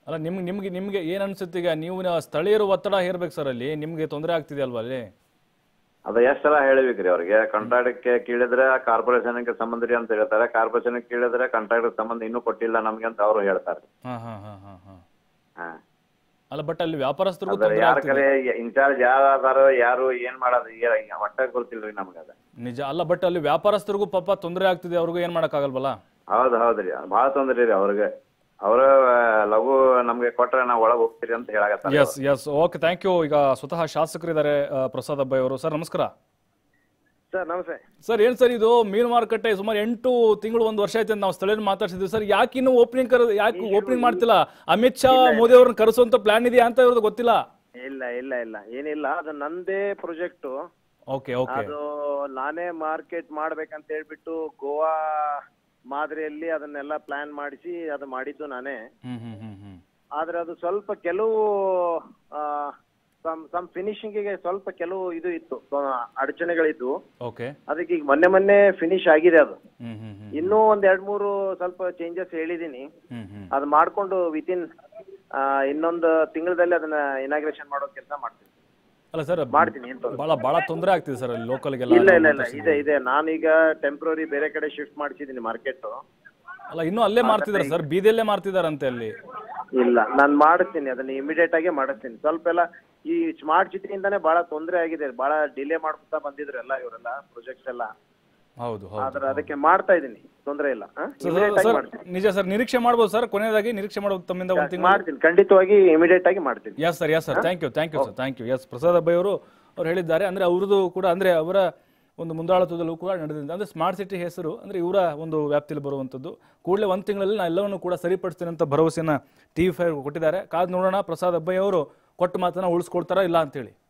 ಅಲ್ಲ ನಿಮ್ಗೆ ನಿಮ್ಗೆ ನಿಮ್ಗೆ ಏನ್ ಅನ್ಸುತ್ತೆ ಈಗ ನೀವು ನ- ಸ್ಥಳೀಯರು ಒತ್ತಡ ಹೇರ್ಬೇಕು ಸರ್ ಅಲ್ಲಿ ನಿಮ್ಗೆ ತೊಂದರೆ ಆಗ್ತಿದೆ ಅಲ್ವಾ ಅಲ್ಲಿ ಅದು ಎಷ್ಟ್ ಸಲ ಹೇಳಿಬೇಕ್ರಿ ಅವ್ರಿಗೆ ಕಾಂಟ್ರಾಕ್ಟ್ಗೆ ಕೇಳಿದ್ರೆ ಕಾರ್ಪೊರೇಷನ್ಗೆ ಸಂಬಂಧ ರೀ ಅಂತ ಹೇಳ್ತಾರೆ ಕಾರ್ಪೊರೇಷನ್ ಕೇಳಿದ್ರೆ ಕಾಂಟ್ರಾಕ್ಟ್ ಸಂಬಂಧ ಇನ್ನೂ ಕೊಟ್ಟಿಲ್ಲ ನಮ್ಗೆ ಅಂತ ಅವರು ಹೇಳ್ತಾರೆ ಹಾ ಹಾ ಹಾ ಹಾ ಹಾ ಹಾ ಅಲ್ಲ ಬಟ್ ಅಲ್ಲಿ ವ್ಯಾಪಾರಸ್ಥರಿಗೂ ಅದ್ರ ತೊಂದರೆ ಯಾರ ಆಗ್ತಿದೆ ಕರೆ ಇನ್ಚಾರ್ಜ್ ಯಾರು ಅದಾರೋ ಯಾರು ಏನ್ ಮಾಡೋದು ಏ- ಒಟ್ಟ ಗೊತ್ತಿಲ್ರಿ ನಮ್ಗೆ ಅದ ನಿಜ ಅಲ್ಲ ಬಟ್ ಅಲ್ಲಿ ವ್ಯಾಪಾರಸ್ಥರಿಗೂ ಪಾಪ ತೊಂದರೆ ಆಗ್ತಿದೆ ಅವ್ರಿಗೂ ಏನ್ ಮಾಡಕ್ಕಾಗಲ್ವಲ್ಲ ಹೌದ್ ಹೌದ್ರಿ ಭಾಳ ತೊಂದ್ರೆ ರೀ ಅವ್ರಿಗೆ ಅವ್ರ ಲಘು ನಮ್ಗೆ ಕೊಟ್ರೆ ನಾವ್ ಒಳಗ್ ಹೋಗ್ತೀರಿ ಅಂತ ಹೇಳಾಕತ್ತಾರ yes yes okay thank you ಈಗ ಸ್ವತಃ ಶಾಸಕರಿದ್ದಾರೆ ಆ, ಪ್ರಸಾದ್ ಅಬ್ಬಾಯಿ ಅವರು ಸರ್ ನಮಸ್ಕಾರ ಸರ್ ನಮಸ್ತೆ ಸರ್ ಏನ್ ಸರ್ ಇದು ಮೀನು ಮಾರುಕಟ್ಟೆ ಸುಮಾರು ಎಂಟು ತಿಂಗಳು ಒಂದು ವರ್ಷ ಆಯ್ತು ಅಂತ ನಾವು ಸ್ಥಳೀಯರು ಮಾತಾಡ್ಸಿದ್ವಿ ಸರ್ ಯಾಕೆ ಇನ್ನು ಓಪನಿಂಗ್ ಕರ ಯಾಕೆ ಓಪನಿಂಗ್ ಮಾಡ್ತಿಲ್ಲ ಅಮಿತ್ ಶಾ ಮೋದಿ ಅವ್ರನ್ನ ಕರೆಸುವಂತ ಪ್ಲಾನ್ ಇದೆಯಾ ಅಂತ ಇವ್ರದ್ದು ಗೊತ್ತಿಲ್ಲ ಇಲ್ಲ ಇಲ್ಲ ಇಲ್ಲ ಏನಿಲ್ಲ ಅದು ನಂದೇ ಪ್ರಾಜೆಕ್ಟ್ ಓಕೆ ಓಕೆ ಅದು ನಾನೇ ಮಾರ್ಕೆಟ್ ಮಾಡ್ಬೇಕಂತ ಹೇಳ್ಬಿಟ್ಟು ಗೋವಾ ಮಾದರಿಯಲ್ಲಿ ಅದನ್ನೆಲ್ಲ ಪ್ಲಾನ್ ಮಾಡಿಸಿ ಅದು ಮಾಡಿದ್ದು ನಾನೇ ಹ್ಮ್ ಹ್ಮ್ ಹ್ಮ್ ಹ್ಮ್ ಆದ್ರೆ ಅದು ಸ್ವಲ್ಪ ಕೆಲವು ಸಮ್ ಸಮ್ ಫಿನಿಶಿಂಗಿಗೆ ಸ್ವಲ್ಪ ಕೆಲವು ಇದು ಇತ್ತು ಆ, ಅಡಚಣೆಗಳಿದ್ವು ಓಕೆ ಅದಕ್ಕೆ ಈಗ ಮೊನ್ನೆ ಮೊನ್ನೆ ಫಿನಿಶ್ ಆಗಿದೆ ಅದು ಹ್ಮ್ ಹ್ಮ್ ಹ್ಮ್ ಇನ್ನೂ ಒಂದ್ ಎರಡ್ ಮೂರು ಸ್ವಲ್ಪ ಚೇಂಜಸ್ ಹೇಳಿದೀನಿ ಹ್ಮ್ ಹ್ಮ್ ಅದು ಮಾಡ್ಕೊಂಡು ವಿತಿನ್ ಇನ್ನೊಂದು ತಿಂಗಳಲ್ಲಿ ಅದನ್ನ ಇನಾಗ್ರೇಷನ್ ಮಾಡೋ ಕೆಲಸ ಮಾಡ್ತೀನಿ ಅಲ್ಲ ಸರ್ ಮಾಡ್ತೀನಿ ಏನ್ ತೊಂದ್ರೆ ಬಹಳ ಬಹಳ ತೊಂದರೆ ಆಗ್ತಿದೆ ಸರ್ ಅಲ್ಲಿ ಲೋಕಲ್ಗೆಲ್ಲ ಇಲ್ಲ ಇಲ್ಲ ಇಲ್ಲ ಇದೆ ಇದೆ ನಾನೀಗ ಟೆಂಪ್ರರಿ ಬೇರೆ ಕಡೆ ಶಿಫ್ಟ್ ಮಾಡಿಸಿದೀನಿ ಮಾರ್ಕೆಟ್ ಅಲ್ಲ ಇನ್ನೂ ಅಲ್ಲೇ ಮಾರ್ತಿದಾರೆ ಸರ್ ಬೀದಿಯಲ್ಲೇ ಮಾರ್ತಿದಾರಂತೆ ಅಲ್ಲಿ ಇಲ್ಲ ನಾನು ಮಾಡಿಸ್ತೀನಿ ಅದನ್ನ ಇಮಿಡಿಯೇಟ್ ಆಗಿ ಮಾಡಿಸ್ತೀನಿ ಸ್ವಲ್ಪ ಎಲ್ಲ ಈ ಸ್ಮಾರ್ಟ್ ಸಿಟಿಯಿಂದಾನೇ ಬಹಳ ತೊಂದರೆ ಆಗಿದೆ ಬಹಳ ಡಿಲೇ ಮಾಡ್ಕೊತಾ ಬಂದಿದ್ರು ಎಲ್ಲ ಇವರೆಲ್ಲ ಪ್ರಾಜೆಕ್ಟ್ಸ್ ಎಲ್ಲ ಹೌದು ಹೌದು ಆದ್ರೆ ಅದಕ್ಕೆ ಮಾಡ್ತಾ ಇದೀನಿ ತೊಂದರೆ ಇಲ್ಲ ಸರ್, ಇಮಿಡಿಯೇಟ್ ಆಗಿ ಸರ್ ಮಾಡ್ತೀನಿ ನಿಜ ಸರ್ ನಿರೀಕ್ಷೆ ಮಾಡ್ಬೋದು ಸರ್ ಕೊನೆಯದಾಗಿ ನಿರೀಕ್ಷೆ ಮಾಡ್ಬೋದು ತಮ್ಮಿಂದ ಒಂದು ತಿಂಗಳು ಮಾಡ್ತೀನಿ ಖಂಡಿತವಾಗಿ ಇಮಿಡಿಯೇಟ್ ಆಗಿ ಮಾಡ್ತೀನಿ yes sir yes sir thank you thank you sir thank you S Prasad Abbayi ಅವರು ಅವ್ರು ಹೇಳಿದ್ದಾರೆ ಅಂದರೆ ಅವ್ರದ್ದು ಕೂಡ ಅಂದರೆ ಅವರ ಒಂದು ಮುಂದಾಳತ್ವದಲ್ಲೂ ಕೂಡ ನಡೆದಿದೆ ಅಂದರೆ ಸ್ಮಾರ್ಟ್ ಸಿಟಿ ಹೆಸರು ಅಂದರೆ ಇವರ ಒಂದು ವ್ಯಾಪ್ತಿಯಲ್ಲಿ ಬರುವಂಥದ್ದು ಕೂಡಲೇ ಒಂದು ತಿಂಗಳಲ್ಲಿ ನಾನು ಎಲ್ಲವನ್ನು ಕೂಡ ಸರಿಪಡಿಸ್ತೀನಿ ಅಂತ ಭರವಸೆಯನ್ನು ಟಿ ವಿ ಫೈವ್ ಕೊಟ್ಟಿದ್ದಾರೆ ಕಾದು ನೋಡೋಣ ಪ್ರಸಾದ್ ಅಬ್ಬಾಯಿ ಅವರು ಕೊಟ್ಟ ಮಾತನ್ನ ಉಳಿಸ್ಕೊಳ್ತಾರಾ ಇಲ್ಲ ಅಂತೇಳಿ